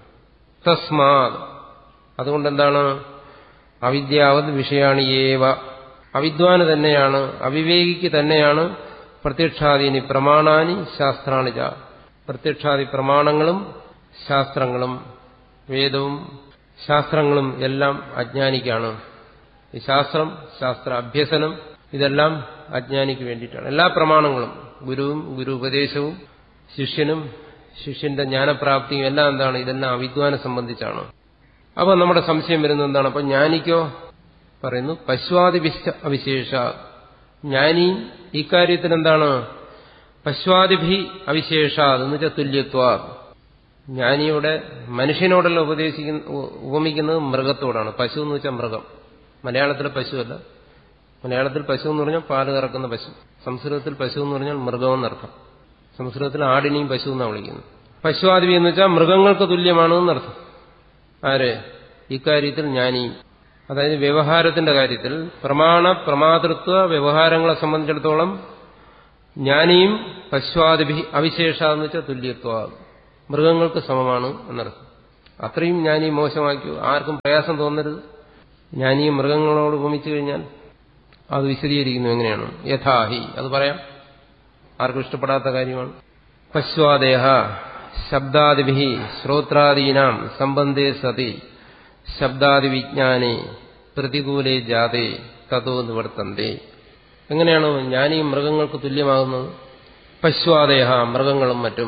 തസ്മാത് അതുകൊണ്ട് എന്താണ് അവിദ്യാവത് വിഷയാണി ഏവ അവിദ്വാന് തന്നെയാണ് അവിവേകിക്ക് തന്നെയാണ് പ്രത്യക്ഷാദീനി പ്രമാണാനി ശാസ്ത്രാണിജ പ്രത്യക്ഷാദി പ്രമാണങ്ങളും ശാസ്ത്രങ്ങളും വേദവും ശാസ്ത്രങ്ങളും എല്ലാം അജ്ഞാനിക്കാണ് ഈ ശാസ്ത്രം ശാസ്ത്ര അഭ്യസനം ഇതെല്ലാം അജ്ഞാനിക്ക് വേണ്ടിയിട്ടാണ് എല്ലാ പ്രമാണങ്ങളും ഗുരുവും ഗുരു ഉപദേശവും ശിഷ്യനും ശിഷ്യന്റെ ജ്ഞാനപ്രാപ്തിയും എല്ലാം എന്താണ് ഇതെല്ലാം അവിദ്വാനെ സംബന്ധിച്ചാണ് അപ്പോൾ നമ്മുടെ സംശയം വരുന്നത് എന്താണ് അപ്പം ജ്ഞാനിക്കോ പറയുന്നു പശ്വാദിഭിശ്ച അവിശേഷ ജ്ഞാനി ഇക്കാര്യത്തിൽ എന്താണ് പശ്വാദിഭി അവിശേഷ എന്ന് വെച്ചാൽ തുല്യത്വ ജ്ഞാനിയുടെ മനുഷ്യനോടല്ല ഉപദേശിക്കുന്ന ഉപമിക്കുന്നത് മൃഗത്തോടാണ് പശു എന്ന് വെച്ചാൽ മൃഗം മലയാളത്തിലെ പശുവല്ല മലയാളത്തിൽ പശു എന്ന് പറഞ്ഞാൽ പാല് കറക്കുന്ന പശു സംസ്കൃതത്തിൽ പശു എന്ന് പറഞ്ഞാൽ മൃഗം എന്നർത്ഥം സംസ്കൃതത്തിൽ ആടിനെയും പശു എന്നാണ് വിളിക്കുന്നത് പശുവാദിവി എന്ന് വെച്ചാൽ മൃഗങ്ങൾക്ക് തുല്യമാണ് എന്നർത്ഥം ആര് ഇക്കാര്യത്തിൽ ജ്ഞാനിയും അതായത് വ്യവഹാരത്തിന്റെ കാര്യത്തിൽ പ്രമാണ പ്രമാതൃത്വ വ്യവഹാരങ്ങളെ സംബന്ധിച്ചിടത്തോളം ജ്ഞാനിയും പശ്വാദിഭി അവിശേഷ എന്ന് വെച്ചാൽ തുല്യത്വ മൃഗങ്ങൾക്ക് സമമാണ് എന്നർത്ഥം അത്രയും ജ്ഞാനി മോശമാക്കൂ ആർക്കും പ്രയാസം തോന്നരുത് ജ്ഞാനിയും മൃഗങ്ങളോട് ഉപമിച്ചു കഴിഞ്ഞാൽ അത് വിശദീകരിക്കുന്നു എങ്ങനെയാണ് യഥാഹി അത് പറയാം ആർക്കും ഇഷ്ടപ്പെടാത്ത കാര്യമാണ് പശ്വാദേഹ ശബ്ദാദിഭി ശ്രോത്രാദീനാം സംബന്ധേ സതി ശബ്ദാദിവിജ്ഞാനെ പ്രതികൂലേ ജാതേ തതോ നിവർത്തന്തേ എങ്ങനെയാണ് ജ്ഞാനിയും മൃഗങ്ങൾക്ക് തുല്യമാകുന്നത് പശ്വാദേഹ മൃഗങ്ങളും മറ്റും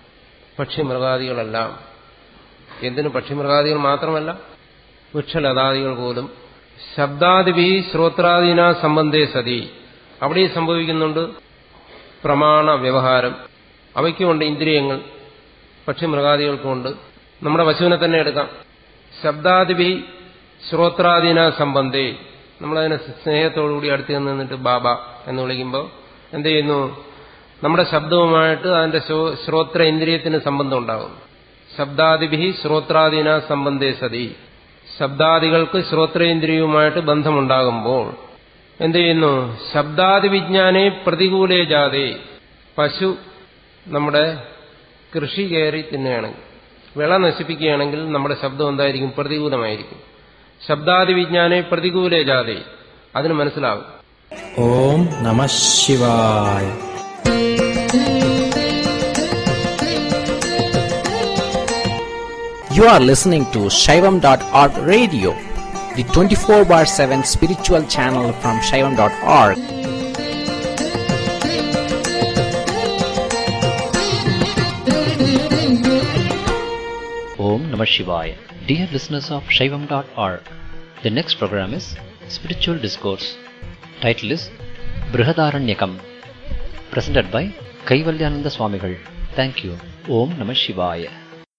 പക്ഷിമൃഗാദികളെല്ലാം എന്തിനു പക്ഷിമൃഗാദികൾ മാത്രമല്ല വൃക്ഷലതാദികൾ പോലും ശബ്ദാദിഭി ശ്രോത്രാദീന സംബന്ധേ സതി അവിടെ സംഭവിക്കുന്നുണ്ട് പ്രമാണ വ്യവഹാരം അവയ്ക്കുമുണ്ട് ഇന്ദ്രിയങ്ങൾ പക്ഷിമൃഗാദികൾക്കുമുണ്ട് നമ്മുടെ പശുവിനെ തന്നെ എടുക്കാം ശബ്ദാദിഭി ശ്രോത്രാദീന സംബന്ധേ നമ്മളതിനെ സ്നേഹത്തോടുകൂടി അടുത്ത് നിന്നിട്ട് ബാബ എന്ന് വിളിക്കുമ്പോൾ എന്ത് ചെയ്യുന്നു നമ്മുടെ ശബ്ദവുമായിട്ട് അതിന്റെ ശ്രോത്ര ഇന്ദ്രിയത്തിന് സംബന്ധം ഉണ്ടാകും ശബ്ദാദിഭി ശ്രോത്രാദീന സംബന്ധേ സതി ശബ്ദാദികൾക്ക് ശ്രോത്രേന്ദ്രിയവുമായിട്ട് ബന്ധമുണ്ടാകുമ്പോൾ എന്ത് ചെയ്യുന്നു ശബ്ദാദി വിജ്ഞാനെ പ്രതികൂലേ ജാതേ പശു നമ്മുടെ കൃഷി കയറി തിന്നുകയാണെങ്കിൽ വിള നശിപ്പിക്കുകയാണെങ്കിൽ നമ്മുടെ ശബ്ദം എന്തായിരിക്കും പ്രതികൂലമായിരിക്കും ശബ്ദാദി വിജ്ഞാനെ പ്രതികൂലേ ജാതേ അതിന് മനസ്സിലാകും ഓം നമ ശിവായ You are listening to Shaivam.org radio, the 24 bar 7 spiritual channel from Shaivam.org. Om Namah Shivaya. Dear listeners of Shaivam.org, the next program is Spiritual Discourse. Title is Brihadaranyakam. Presented by Kaivalyananda Swamigal. Thank you. Om Namah Shivaya.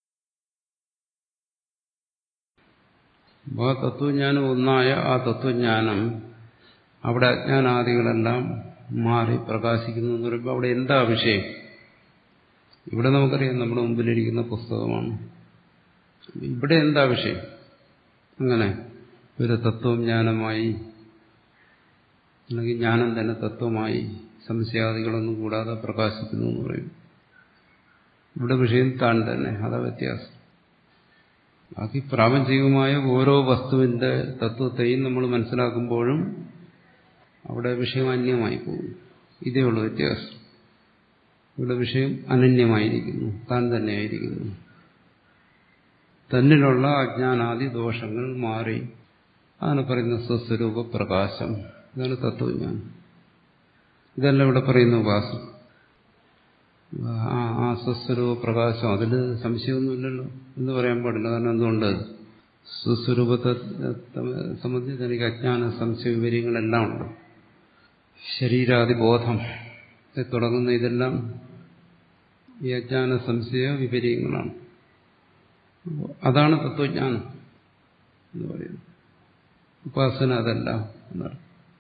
ആ തത്വജ്ഞാനം ഒന്നായ ആ തത്വജ്ഞാനം അവിടെ അജ്ഞാനാദികളെല്ലാം മാറി പ്രകാശിക്കുന്നു എന്ന് പറയുമ്പോൾ അവിടെ എന്താ വിഷയം ഇവിടെ നമുക്കറിയാം നമ്മുടെ മുമ്പിലിരിക്കുന്ന പുസ്തകമാണ് ഇവിടെ എന്താ വിഷയം അങ്ങനെ ഒരു തത്വജ്ഞാനമായി അല്ലെങ്കിൽ ജ്ഞാനം തന്നെ തത്വമായി സംശയാദികളൊന്നും കൂടാതെ പ്രകാശിക്കുന്നു എന്ന് പറയും ഇവിടെ വിഷയം താൻ തന്നെ അതാ വ്യത്യാസം ബാക്കി പ്രാപഞ്ചികമായ ഓരോ വസ്തുവിന്റെ തത്വത്തെയും നമ്മൾ മനസ്സിലാക്കുമ്പോഴും അവിടെ വിഷയം അന്യമായി പോകും ഇതേ ഉള്ളൂ വ്യത്യാസം ഇവിടെ വിഷയം അനന്യമായിരിക്കുന്നു താൻ തന്നെയായിരിക്കുന്നു തന്നിലുള്ള അജ്ഞാനാദി ദോഷങ്ങൾ മാറി അതാണ് പറയുന്ന സ്വസ്വരൂപ പ്രകാശം ഇതാണ് തത്വജ്ഞാനം ഇതല്ല ഇവിടെ പറയുന്ന ഉപാസം ആ ആ സ്വസ്വരൂപ പ്രകാശം അതിൽ സംശയമൊന്നുമില്ലല്ലോ എന്ന് പറയാൻ പാടില്ല കാരണം എന്തുകൊണ്ട് സ്വസ്വരൂപത്തെ സംബന്ധിച്ച് എനിക്ക് അജ്ഞാന സംശയ വിവരങ്ങളെല്ലാം ഉണ്ട് ശരീരാദിബോധം തുടങ്ങുന്ന ഇതെല്ലാം ഈ അജ്ഞാന സംശയ വിപര്യങ്ങളാണ് അതാണ് തത്വജ്ഞാനം എന്ന് പറയുന്നത് ഉപാസന അതല്ല എന്നർത്ഥം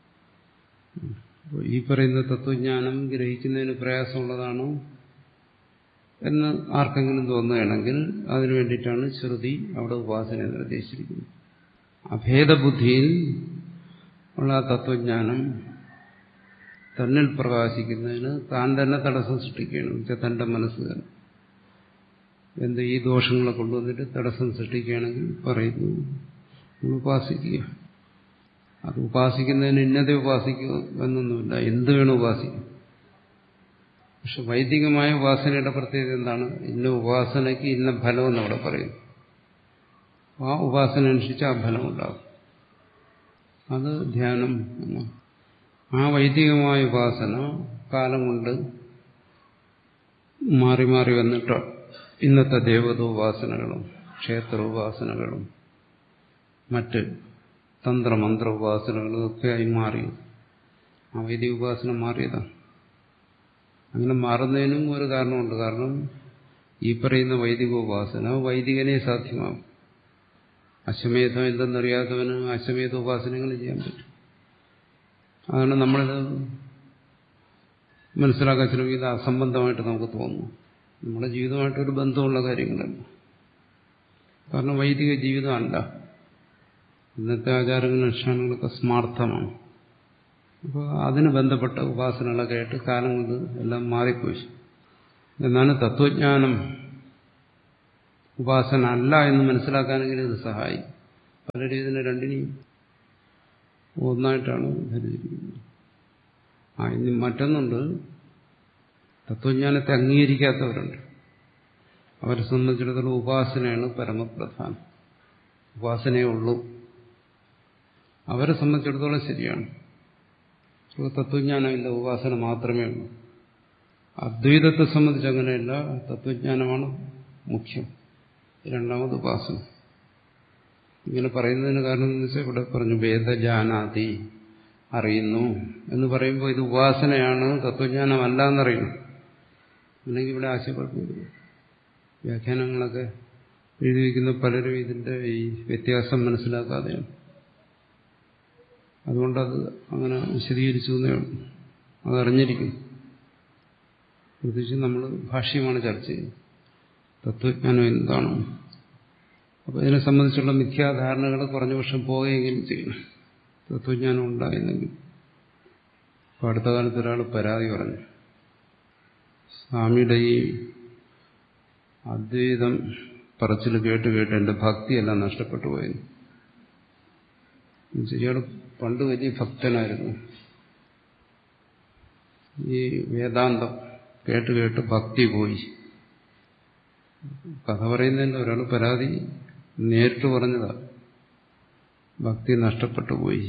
ഈ പറയുന്ന തത്വജ്ഞാനം ഗ്രഹിക്കുന്നതിന് പ്രയാസമുള്ളതാണോ എന്ന് ആർക്കെങ്കിലും തോന്നുകയാണെങ്കിൽ അതിനു വേണ്ടിയിട്ടാണ് ശ്രുതി അവിടെ ഉപാസന നിർദ്ദേശിച്ചിരിക്കുന്നത് അഭേദബുദ്ധിയിൽ ഉള്ള ആ തത്വജ്ഞാനം തന്നിൽ പ്രകാശിക്കുന്നതിന് താൻ തന്നെ തടസ്സം സൃഷ്ടിക്കുകയാണ് വെച്ചാൽ തന്റെ മനസ്സ് തന്നെ എന്ത് ഈ ദോഷങ്ങളെ കൊണ്ടുവന്നിട്ട് തടസ്സം സൃഷ്ടിക്കുകയാണെങ്കിൽ പറയുന്നു നമ്മൾ ഉപാസിക്കുക അത് ഉപാസിക്കുന്നതിന് ഇന്നതെ ഉപാസിക്കുക എന്നൊന്നുമില്ല എന്ത് വേണം ഉപാസിക്കും പക്ഷെ വൈദികമായ ഉപാസനയുടെ പ്രത്യേകത എന്താണ് ഇന്ന ഉപാസനയ്ക്ക് ഇന്ന ഫലം എന്നവിടെ പറയുന്നു ആ ഉപാസന അനുസരിച്ച് ആ ഫലം ഉണ്ടാകും അത് ധ്യാനം എന്ന ആ വൈദികമായ ഉപാസന കാലം കൊണ്ട് മാറി മാറി വന്നിട്ട് ഇന്നത്തെ ദേവതോപാസനകളും ക്ഷേത്രോപാസനകളും മറ്റ് തന്ത്രമന്ത്ര ഉപാസനകളും ഒക്കെ ആയി മാറിയത് ആ വൈദിക ഉപാസന മാറിയതാണ് അങ്ങനെ മാറുന്നതിനും ഒരു കാരണമുണ്ട് കാരണം ഈ പറയുന്ന വൈദിക ഉപാസന വൈദികനെ സാധ്യമാകും അശ്വമേധം എന്തെന്നറിയാത്തവന് അശ്വമേധ ഉപാസനകൾ ചെയ്യാൻ പറ്റും അതാണ് നമ്മളിത് മനസ്സിലാക്കാൻ ശ്രമിക്കുന്നത് അസംബന്ധമായിട്ട് നമുക്ക് തോന്നുന്നു നമ്മുടെ ജീവിതമായിട്ടൊരു ബന്ധമുള്ള കാര്യങ്ങളല്ല കാരണം വൈദിക ജീവിതമല്ല ഇന്നത്തെ ആചാരങ്ങളും അനുഷ്ഠാനങ്ങളൊക്കെ സ്മാർത്ഥമാണ് അപ്പോൾ അതിന് ബന്ധപ്പെട്ട ഉപാസനകളൊക്കെ ആയിട്ട് കാലം കൊണ്ട് എല്ലാം മാറിപ്പോയി എന്നാണ് തത്വജ്ഞാനം ഉപാസന അല്ല എന്ന് മനസ്സിലാക്കാനെങ്കിൽ ഇത് സഹായിക്കും പലരും ഇതിനെ രണ്ടിനെയും ഒന്നായിട്ടാണ് ധരിച്ചിരിക്കുന്നത് ആ ഇനി മറ്റൊന്നുണ്ട് തത്വജ്ഞാനത്തെ അംഗീകരിക്കാത്തവരുണ്ട് അവരെ സംബന്ധിച്ചിടത്തോളം ഉപാസനയാണ് പരമപ്രധാനം ഉപാസനയേ ഉള്ളൂ അവരെ സംബന്ധിച്ചിടത്തോളം ശരിയാണ് തത്വജ്ഞാനമില്ല ഉപാസന മാത്രമേ ഉള്ളൂ അദ്വൈതത്തെ സംബന്ധിച്ച് അങ്ങനെയല്ല തത്വജ്ഞാനമാണ് മുഖ്യം രണ്ടാമത് ഉപാസന ഇങ്ങനെ പറയുന്നതിന് കാരണം എന്ന് വെച്ചാൽ ഇവിടെ പറഞ്ഞു വേദജാനാതി അറിയുന്നു എന്ന് പറയുമ്പോൾ ഇത് ഉപാസനയാണ് തത്വജ്ഞാനമല്ല എന്നറിയുന്നു അല്ലെങ്കിൽ ഇവിടെ ആശയക്കുഴപ്പം വ്യാഖ്യാനങ്ങളൊക്കെ എഴുതി വയ്ക്കുന്ന പലരും ഇതിന്റെ ഈ വ്യത്യാസം മനസ്സിലാക്കാതെയാണ് അതുകൊണ്ടത് അങ്ങനെ വിശദീകരിച്ചു എന്നേ ഉള്ളൂ അതറിഞ്ഞിരിക്കുന്നു പ്രത്യേകിച്ച് നമ്മൾ ഭാഷ്യമാണ് ചർച്ച ചെയ്യുന്നത് തത്വജ്ഞാനം എന്താണ് അപ്പോൾ ഇതിനെ സംബന്ധിച്ചുള്ള മിഥ്യാധാരണകൾ കുറഞ്ഞ വർഷം പോവുകയെങ്കിലും ചെയ്യണം തത്വജ്ഞാനം ഉണ്ടായിരുന്നെങ്കിൽ അപ്പോൾ അടുത്ത കാലത്ത് ഒരാൾ പരാതി പറഞ്ഞു സ്വാമിയുടെ ഈ അദ്വൈതം പറച്ചിൽ കേട്ട് കേട്ട് എൻ്റെ ഭക്തിയെല്ലാം നഷ്ടപ്പെട്ടു പോയിരുന്നു ഇയാൾ പണ്ട് വലിയ ഭക്തനായിരുന്നു ഈ വേദാന്തം കേട്ട് കേട്ട് ഭക്തി പോയി കഥ പറയുന്നതിൻ്റെ ഒരാൾ പരാതി നേരിട്ട് പറഞ്ഞതാ ഭക്തി നഷ്ടപ്പെട്ടു പോയി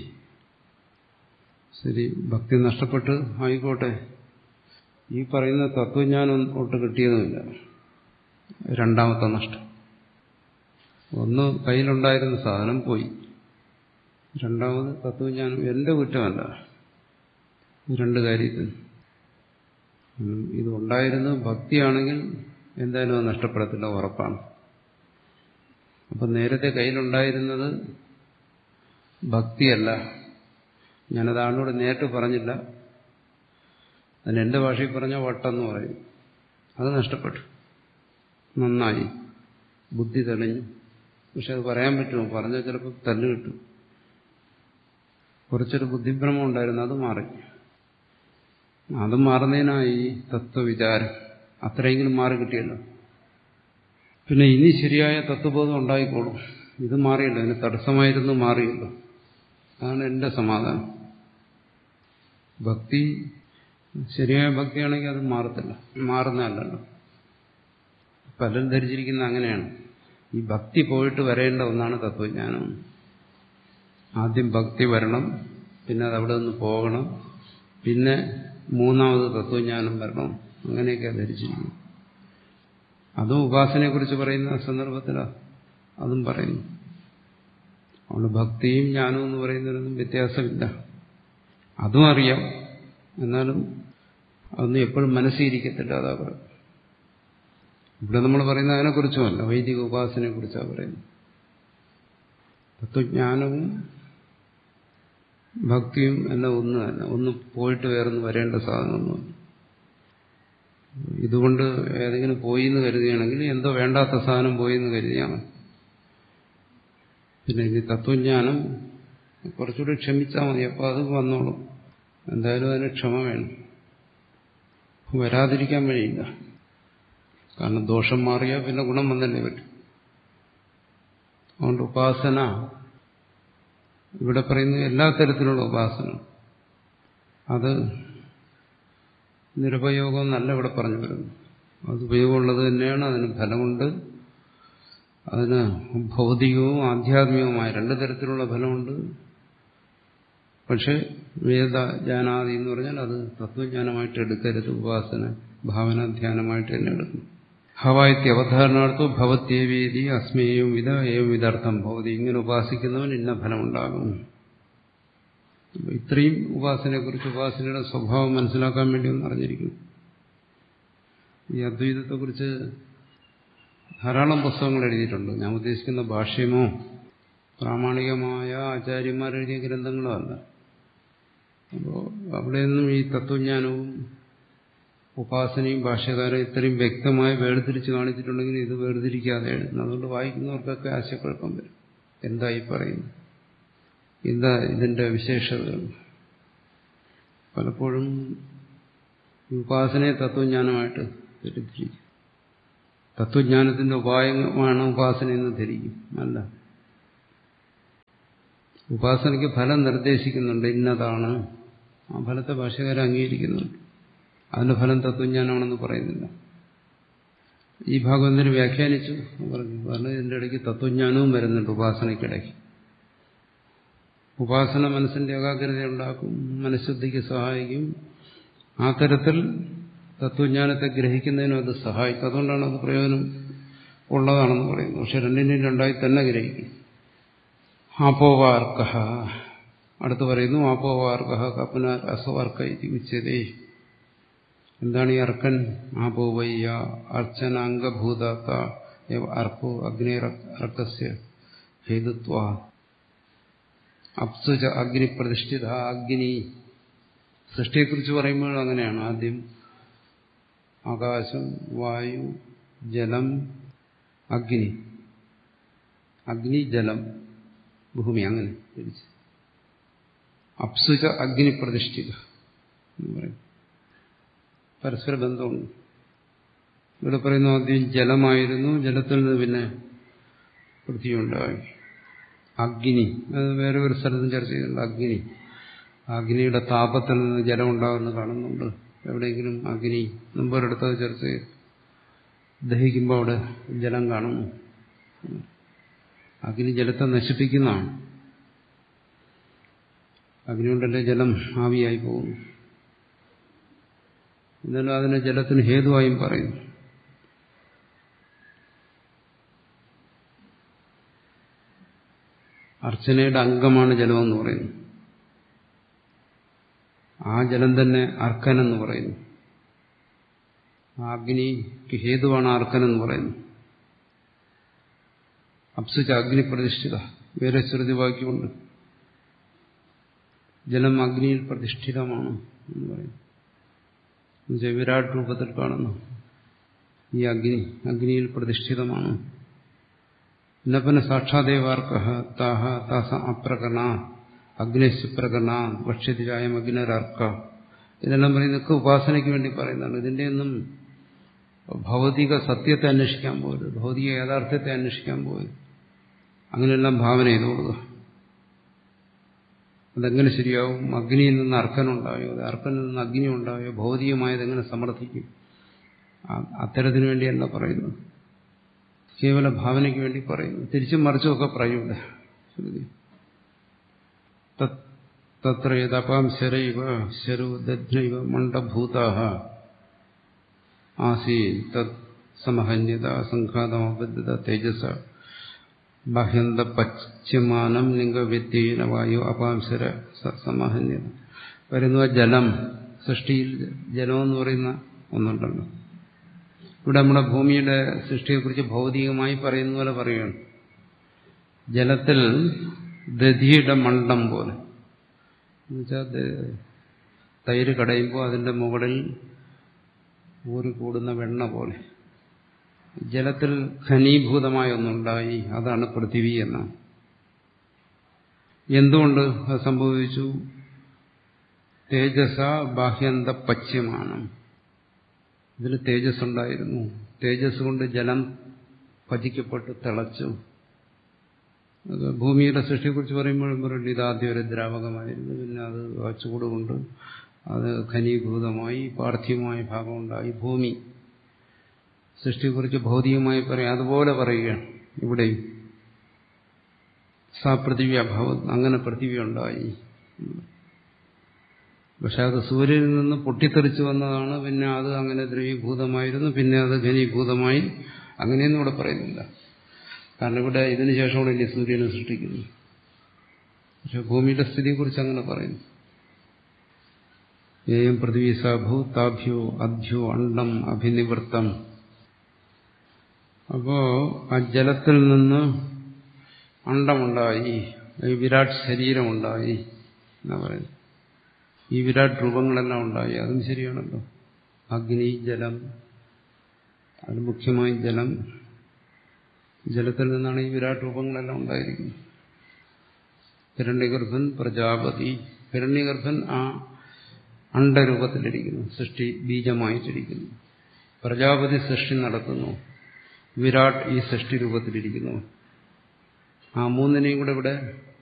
ശരി ഭക്തി നഷ്ടപ്പെട്ട് ആയിക്കോട്ടെ ഈ പറയുന്ന തത്വജ്ഞാനം ഒട്ട് കിട്ടിയതുമില്ല രണ്ടാമത്തെ നഷ്ടം ഒന്ന് കയ്യിലുണ്ടായിരുന്ന സാധനം പോയി രണ്ടാമത് തത്വജ്ഞാനം എന്റെ കുറ്റമല്ല രണ്ട് കാര്യത്തിൽ ഇത് ഉണ്ടായിരുന്നു ഭക്തിയാണെങ്കിൽ എന്തായാലും അത് നഷ്ടപ്പെടത്തില്ല ഉറപ്പാണ് അപ്പം നേരത്തെ കയ്യിലുണ്ടായിരുന്നത് ഭക്തിയല്ല ഞാനത് ആളിനോട് നേരിട്ട് പറഞ്ഞില്ല അതിന് എൻ്റെ ഭാഷയിൽ പറഞ്ഞ വട്ടെന്ന് പറയും അത് നഷ്ടപ്പെട്ടു നന്നായി ബുദ്ധി തെളിഞ്ഞു പക്ഷെ അത് പറയാൻ പറ്റുമോ പറഞ്ഞാൽ ചിലപ്പോൾ തല്ല് കിട്ടും കുറച്ചൊരു ബുദ്ധിഭ്രമം ഉണ്ടായിരുന്നു അത് മാറി അത് മാറുന്നതിനായി തത്വവിചാരം അത്രയെങ്കിലും മാറി കിട്ടിയല്ലോ പിന്നെ ഇനി ശരിയായ തത്വബോധം ഉണ്ടായിക്കോളും ഇത് മാറിയല്ലോ അതിന് തടസ്സമായിരുന്നു മാറിയല്ലോ അതാണ് എൻ്റെ സമാധാനം ഭക്തി ശരിയായ ഭക്തിയാണെങ്കിൽ അത് മാറത്തില്ല മാറുന്നതല്ലല്ലോ പലരും ധരിച്ചിരിക്കുന്ന അങ്ങനെയാണ് ഈ ഭക്തി പോയിട്ട് വരേണ്ട ഒന്നാണ് തത്വജ്ഞാനം ആദ്യം ഭക്തി വരണം പിന്നെ അത് അവിടെ നിന്ന് പോകണം പിന്നെ മൂന്നാമത് തത്വജ്ഞാനം വരണം അങ്ങനെയൊക്കെ ധരിച്ചിരിക്കുന്നു അതും ഉപാസനയെക്കുറിച്ച് പറയുന്ന സന്ദർഭത്തിൽ അതും പറയുന്നു അതുകൊണ്ട് ഭക്തിയും ജ്ഞാനവും എന്ന് പറയുന്നതിനൊന്നും വ്യത്യാസമില്ല അതും അറിയാം എന്നാലും അതൊന്നും എപ്പോഴും മനസ്സിരിക്കത്തില്ല അതാ പറയും ഇവിടെ നമ്മൾ പറയുന്നത് അതിനെക്കുറിച്ചുമല്ല വൈദിക ഉപാസനയെ കുറിച്ചാണ് പറയുന്നത് തത്വജ്ഞാനവും ഭക്തിയും എല്ലാം ഒന്ന് തന്നെ ഒന്ന് പോയിട്ട് വേറൊന്ന് വരേണ്ട സാധനമൊന്നുമില്ല ഇതുകൊണ്ട് ഏതെങ്കിലും പോയി എന്ന് കരുതുകയാണെങ്കിൽ എന്തോ വേണ്ടാത്ത സാധനം പോയി എന്ന് കരുതിയാണ് പിന്നെ ഇനി തത്വജ്ഞാനം കുറച്ചുകൂടി ക്ഷമിച്ചാൽ മതി അപ്പോൾ അത് വന്നോളും എന്തായാലും അതിന് ക്ഷമ വേണം വരാതിരിക്കാൻ വഴിയില്ല കാരണം ദോഷം മാറിയാൽ പിന്നെ ഗുണം വന്നല്ലേ പറ്റും അതുകൊണ്ട് ഉപാസന ഇവിടെ പറയുന്ന എല്ലാ തരത്തിലുള്ള ഉപാസന അത് നിരുപയോഗം എന്നല്ല ഇവിടെ പറഞ്ഞു വരുന്നു അത് ഉപയോഗമുള്ളത് തന്നെയാണ് അതിന് ഫലമുണ്ട് അതിന് ഭൗതികവും ആധ്യാത്മികവുമായ രണ്ട് തരത്തിലുള്ള ഫലമുണ്ട് പക്ഷെ വേദ ജ്ഞാനാദി എന്ന് പറഞ്ഞാൽ അത് തത്വജ്ഞാനമായിട്ട് എടുക്കരുത് ഉപാസന ഭാവന ധ്യാനമായിട്ട് തന്നെ എടുക്കണം ഭവായിത്യവധാരണാർത്ഥോ ഭവത്യേവേദി അസ്മേയം വിധ ഏവം വിധർത്ഥം ഭവതി ഇങ്ങനെ ഉപാസിക്കുന്നവൻ ഇന്ന ഫലമുണ്ടാകും അപ്പൊ ഇത്രയും ഉപാസനയെക്കുറിച്ച് ഉപാസനയുടെ സ്വഭാവം മനസ്സിലാക്കാൻ വേണ്ടി ഒന്ന് അറിഞ്ഞിരിക്കുന്നു ഈ അദ്വൈതത്തെക്കുറിച്ച് ധാരാളം പുസ്തകങ്ങൾ എഴുതിയിട്ടുണ്ട് ഞാൻ ഉദ്ദേശിക്കുന്ന ഭാഷ്യമോ പ്രാമാണികമായ ആചാര്യന്മാർ എഴുതിയ ഗ്രന്ഥങ്ങളോ അല്ല അപ്പോൾ അവിടെയൊന്നും ഈ തത്വജ്ഞാനവും ഉപാസനയും ഭാഷ്യകാരും ഇത്രയും വ്യക്തമായി വേർതിരിച്ച് കാണിച്ചിട്ടുണ്ടെങ്കിൽ ഇത് വേർതിരിക്കാതെ എഴുതുന്നു അതുകൊണ്ട് വായിക്കുന്നവർക്കൊക്കെ ആശയക്കുഴപ്പം വരും എന്താ ഈ പറയുന്നത് എന്താ ഇതിന്റെ വിശേഷതകൾ പലപ്പോഴും ഈ ഉപാസനയെ തത്വജ്ഞാനമായിട്ട് തെറ്റിദ്ധരിക്കും തത്വജ്ഞാനത്തിന്റെ ഉപായമാണ് ഉപാസന എന്ന് ധരിക്കും അല്ല ഉപാസനയ്ക്ക് ഫലം നിർദ്ദേശിക്കുന്നുണ്ട് ഇന്നതാണ് ആ ഫലത്തെ ഭാഷകാരെ അംഗീകരിക്കുന്നുണ്ട് അതിന്റെ ഫലം തത്വജ്ഞാനമാണെന്ന് പറയുന്നില്ല ഈ ഭാഗം എന്തിനു വ്യാഖ്യാനിച്ചു എന്ന് പറഞ്ഞു കാരണം ഇതിന്റെ ഇടയ്ക്ക് തത്വജ്ഞാനവും വരുന്നുണ്ട് ഉപാസനയ്ക്കിടയ്ക്ക് ഉപാസന മനസ്സിന്റെ ഏകാഗ്രത ഉണ്ടാക്കും മനഃശുദ്ധിക്ക് സഹായിക്കും ആ തരത്തിൽ തത്വജ്ഞാനത്തെ ഗ്രഹിക്കുന്നതിനും അത് സഹായിക്കും അതുകൊണ്ടാണ് അത് പ്രയോജനം ഉള്ളതാണെന്ന് പറയുന്നത് പക്ഷെ രണ്ടിനെയും രണ്ടായി തന്നെ ഗ്രഹിക്കും ആപോവാർക്ക അടുത്ത് പറയുന്നു ആപോവാർക്ക കപ്പന അസവാർക്ക ഇത് ഉച്ചതേ എന്താണ് ഈ അർക്കൻ ആപോവയ്യ അർച്ചനാംഗഭൂതാത്ത അർപ്പോ അഗ്നിർക്കസ്യ ഹേതുത്വ അപ്സുച അഗ്നി പ്രതിഷ്ഠിത അഗ്നി സൃഷ്ടിയെക്കുറിച്ച് പറയുമ്പോൾ അങ്ങനെയാണ് ആദ്യം ആകാശം വായു ജലം അഗ്നി അഗ്നി ജലം ഭൂമി അങ്ങനെ തിരിച്ച് അപ്സുച അഗ്നി പ്രതിഷ്ഠിത എന്ന് പറയും പരസ്പര ബന്ധമുണ്ട് ഇവിടെ പറയുന്നു ആദ്യം ജലമായിരുന്നു ജലത്തിൽ നിന്ന് പിന്നെ പൃഥ്വി ഉണ്ടായി അഗ്നി അത് വേറെ ഒരു സ്ഥലത്തും ചർച്ച ചെയ്തിട്ടുണ്ട് അഗ്നി അഗ്നിയുടെ താപത്തിൽ നിന്ന് ജലം ഉണ്ടാകുന്ന കാണുന്നുണ്ട് എവിടെയെങ്കിലും അഗ്നി മുമ്പൊരിടത്തത് ചർച്ച ചെയ്തു ദഹിക്കുമ്പോൾ അവിടെ ജലം കാണുന്നു അഗ്നി ജലത്തെ നശിപ്പിക്കുന്നതാണ് അഗ്നി കൊണ്ടല്ലേ ജലം ആവിയായി പോകുന്നു എന്നാലും അതിനെ ജലത്തിന് ഹേതുവായും പറയുന്നു അർച്ചനയുടെ അംഗമാണ് ജലമെന്ന് പറയുന്നു ആ ജലം തന്നെ അർക്കനെന്ന് പറയുന്നു ആ അഗ്നിക്ക് ഹേതുവാണ് അർക്കനെന്ന് പറയുന്നു അപ്സുച അഗ്നി പ്രതിഷ്ഠിത വേറെ ശ്രുതി വാക്യമുണ്ട് ജലം അഗ്നിയിൽ പ്രതിഷ്ഠിതമാണ് എന്ന് പറയുന്നു എന്നുവെച്ചാൽ വിരാട് രൂപത്തിൽ കാണുന്നു ഈ അഗ്നി അഗ്നിയിൽ പ്രതിഷ്ഠിതമാണ് നപന സാക്ഷാദേവാർക്ക താഹ താസ അപ്രകരണ അഗ്നിശുപ്രകരണ ഭക്ഷ്യതിരായം അഗ്നരർക്ക ഇതെല്ലാം പറയുന്നതൊക്കെ ഉപാസനയ്ക്ക് വേണ്ടി പറയുന്നതാണ് ഇതിൻ്റെയൊന്നും ഭൗതിക സത്യത്തെ അന്വേഷിക്കാൻ പോകരുത് ഭൗതിക യാഥാർത്ഥ്യത്തെ അന്വേഷിക്കാൻ പോകരുത് അങ്ങനെയെല്ലാം ഭാവന ചെയ്തു കൊടുക്കുക അതെങ്ങനെ ശരിയാവും അഗ്നിയിൽ നിന്ന് അർക്കനുണ്ടായോ അത് അർക്കനിൽ നിന്ന് അഗ്നി ഉണ്ടായോ ഭൗതികമായത് എങ്ങനെ സമർത്ഥിക്കും അത്തരത്തിനു വേണ്ടിയല്ല പറയുന്നത് കേവല ഭാവനയ്ക്ക് വേണ്ടി പറയുന്നു തിരിച്ചും മറിച്ചുമൊക്കെ പറയൂടെ തത്ര യഥപാം ശരൈവ ശരു ദധ്നൈവ മണ്ഡഭൂതാഹ ആസീ തത് സമഹന്യത സംഘാതമബദ്ധത തേജസ ബാഹ്യന്ത പശ്ചിമാനം ലിംഗവ്യത്യേന വായു അപാംശര സമഹന്യത വരുന്ന ജലം സൃഷ്ടിയിൽ ജലമെന്ന് പറയുന്ന ഒന്നുണ്ടല്ലോ ഇവിടെ നമ്മുടെ ഭൂമിയുടെ സൃഷ്ടിയെക്കുറിച്ച് ഭൗതികമായി പറയുന്ന പോലെ പറയുകയാണ് ജലത്തിൽ ദധിയുടെ മണ്ഡം പോലെ എന്നുവെച്ചാൽ തൈര് കടയുമ്പോൾ അതിൻ്റെ മുകളിൽ ഊറി കൂടുന്ന വെണ്ണ പോലെ ജലത്തിൽ ഘനീഭൂതമായ ഒന്നുണ്ടായി അതാണ് പൃഥിവി എന്നാണ് എന്തുകൊണ്ട് അത് സംഭവിച്ചു തേജസ ബാഹ്യന്ത പശ്യമാണ് ഇതിൽ തേജസ് ഉണ്ടായിരുന്നു തേജസ് കൊണ്ട് ജലം പതിക്കപ്പെട്ട് തിളച്ചു അത് ഭൂമിയുടെ സൃഷ്ടിയെക്കുറിച്ച് പറയുമ്പോഴും പറയുന്നത് ഇതാദ്യം ഒരു ദ്രാവകമായിരുന്നു പിന്നെ അത് ആ ചൂടുകൊണ്ട് അത് ഘനീഭൂതമായി പാർത്ഥിവമായ ഭാഗമുണ്ടായി ഭൂമി സൃഷ്ടിയെക്കുറിച്ച് ഭൗതികമായി പറയാം അതുപോലെ പറയുകയാണ് ഇവിടെയും സാ പൃഥിവി അഭാവം അങ്ങനെ പൃഥിവി ഉണ്ടായി പക്ഷെ അത് സൂര്യനിൽ നിന്ന് പൊട്ടിത്തെറിച്ചു വന്നതാണ് പിന്നെ അത് അങ്ങനെ ദ്രവീഭൂതമായിരുന്നു പിന്നെ അത് ഘനീഭൂതമായി അങ്ങനെയൊന്നും ഇവിടെ പറയുന്നില്ല കാരണം ഇവിടെ ഇതിനു ശേഷമാണ് ഇല്ലേ സൂര്യനെ സൃഷ്ടിക്കുന്നത് പക്ഷെ ഭൂമിയുടെ സ്ഥിതിയെക്കുറിച്ച് അങ്ങനെ പറയുന്നു ഏയം പൃഥ്വീസാഭൂ താഭ്യോ അഭ്യോ അണ്ഡം അഭിനിവൃത്തം അപ്പോ ആ ജലത്തിൽ നിന്ന് അണ്ടമുണ്ടായി ഈ വിരാട് ശരീരമുണ്ടായി എന്നാ പറയുന്നത് ഈ വിരാട് രൂപങ്ങളെല്ലാം ഉണ്ടായി അതും ശരിയാണല്ലോ അഗ്നി ജലം അത് മുഖ്യമായി ജലം ജലത്തിൽ നിന്നാണ് ഈ വിരാട് രൂപങ്ങളെല്ലാം ഉണ്ടായിരിക്കുന്നത് ഹിരണ്യഗർഭൻ പ്രജാപതി ഹിരണ്യഗർഭൻ ആ അണ്ടരൂപത്തിലിരിക്കുന്നു സൃഷ്ടി ബീജമായിട്ടിരിക്കുന്നു പ്രജാപതി സൃഷ്ടി നടത്തുന്നു വിരാട് ഈ സൃഷ്ടി രൂപത്തിലിരിക്കുന്നു ആ മൂന്നിനെയും കൂടെ ഇവിടെ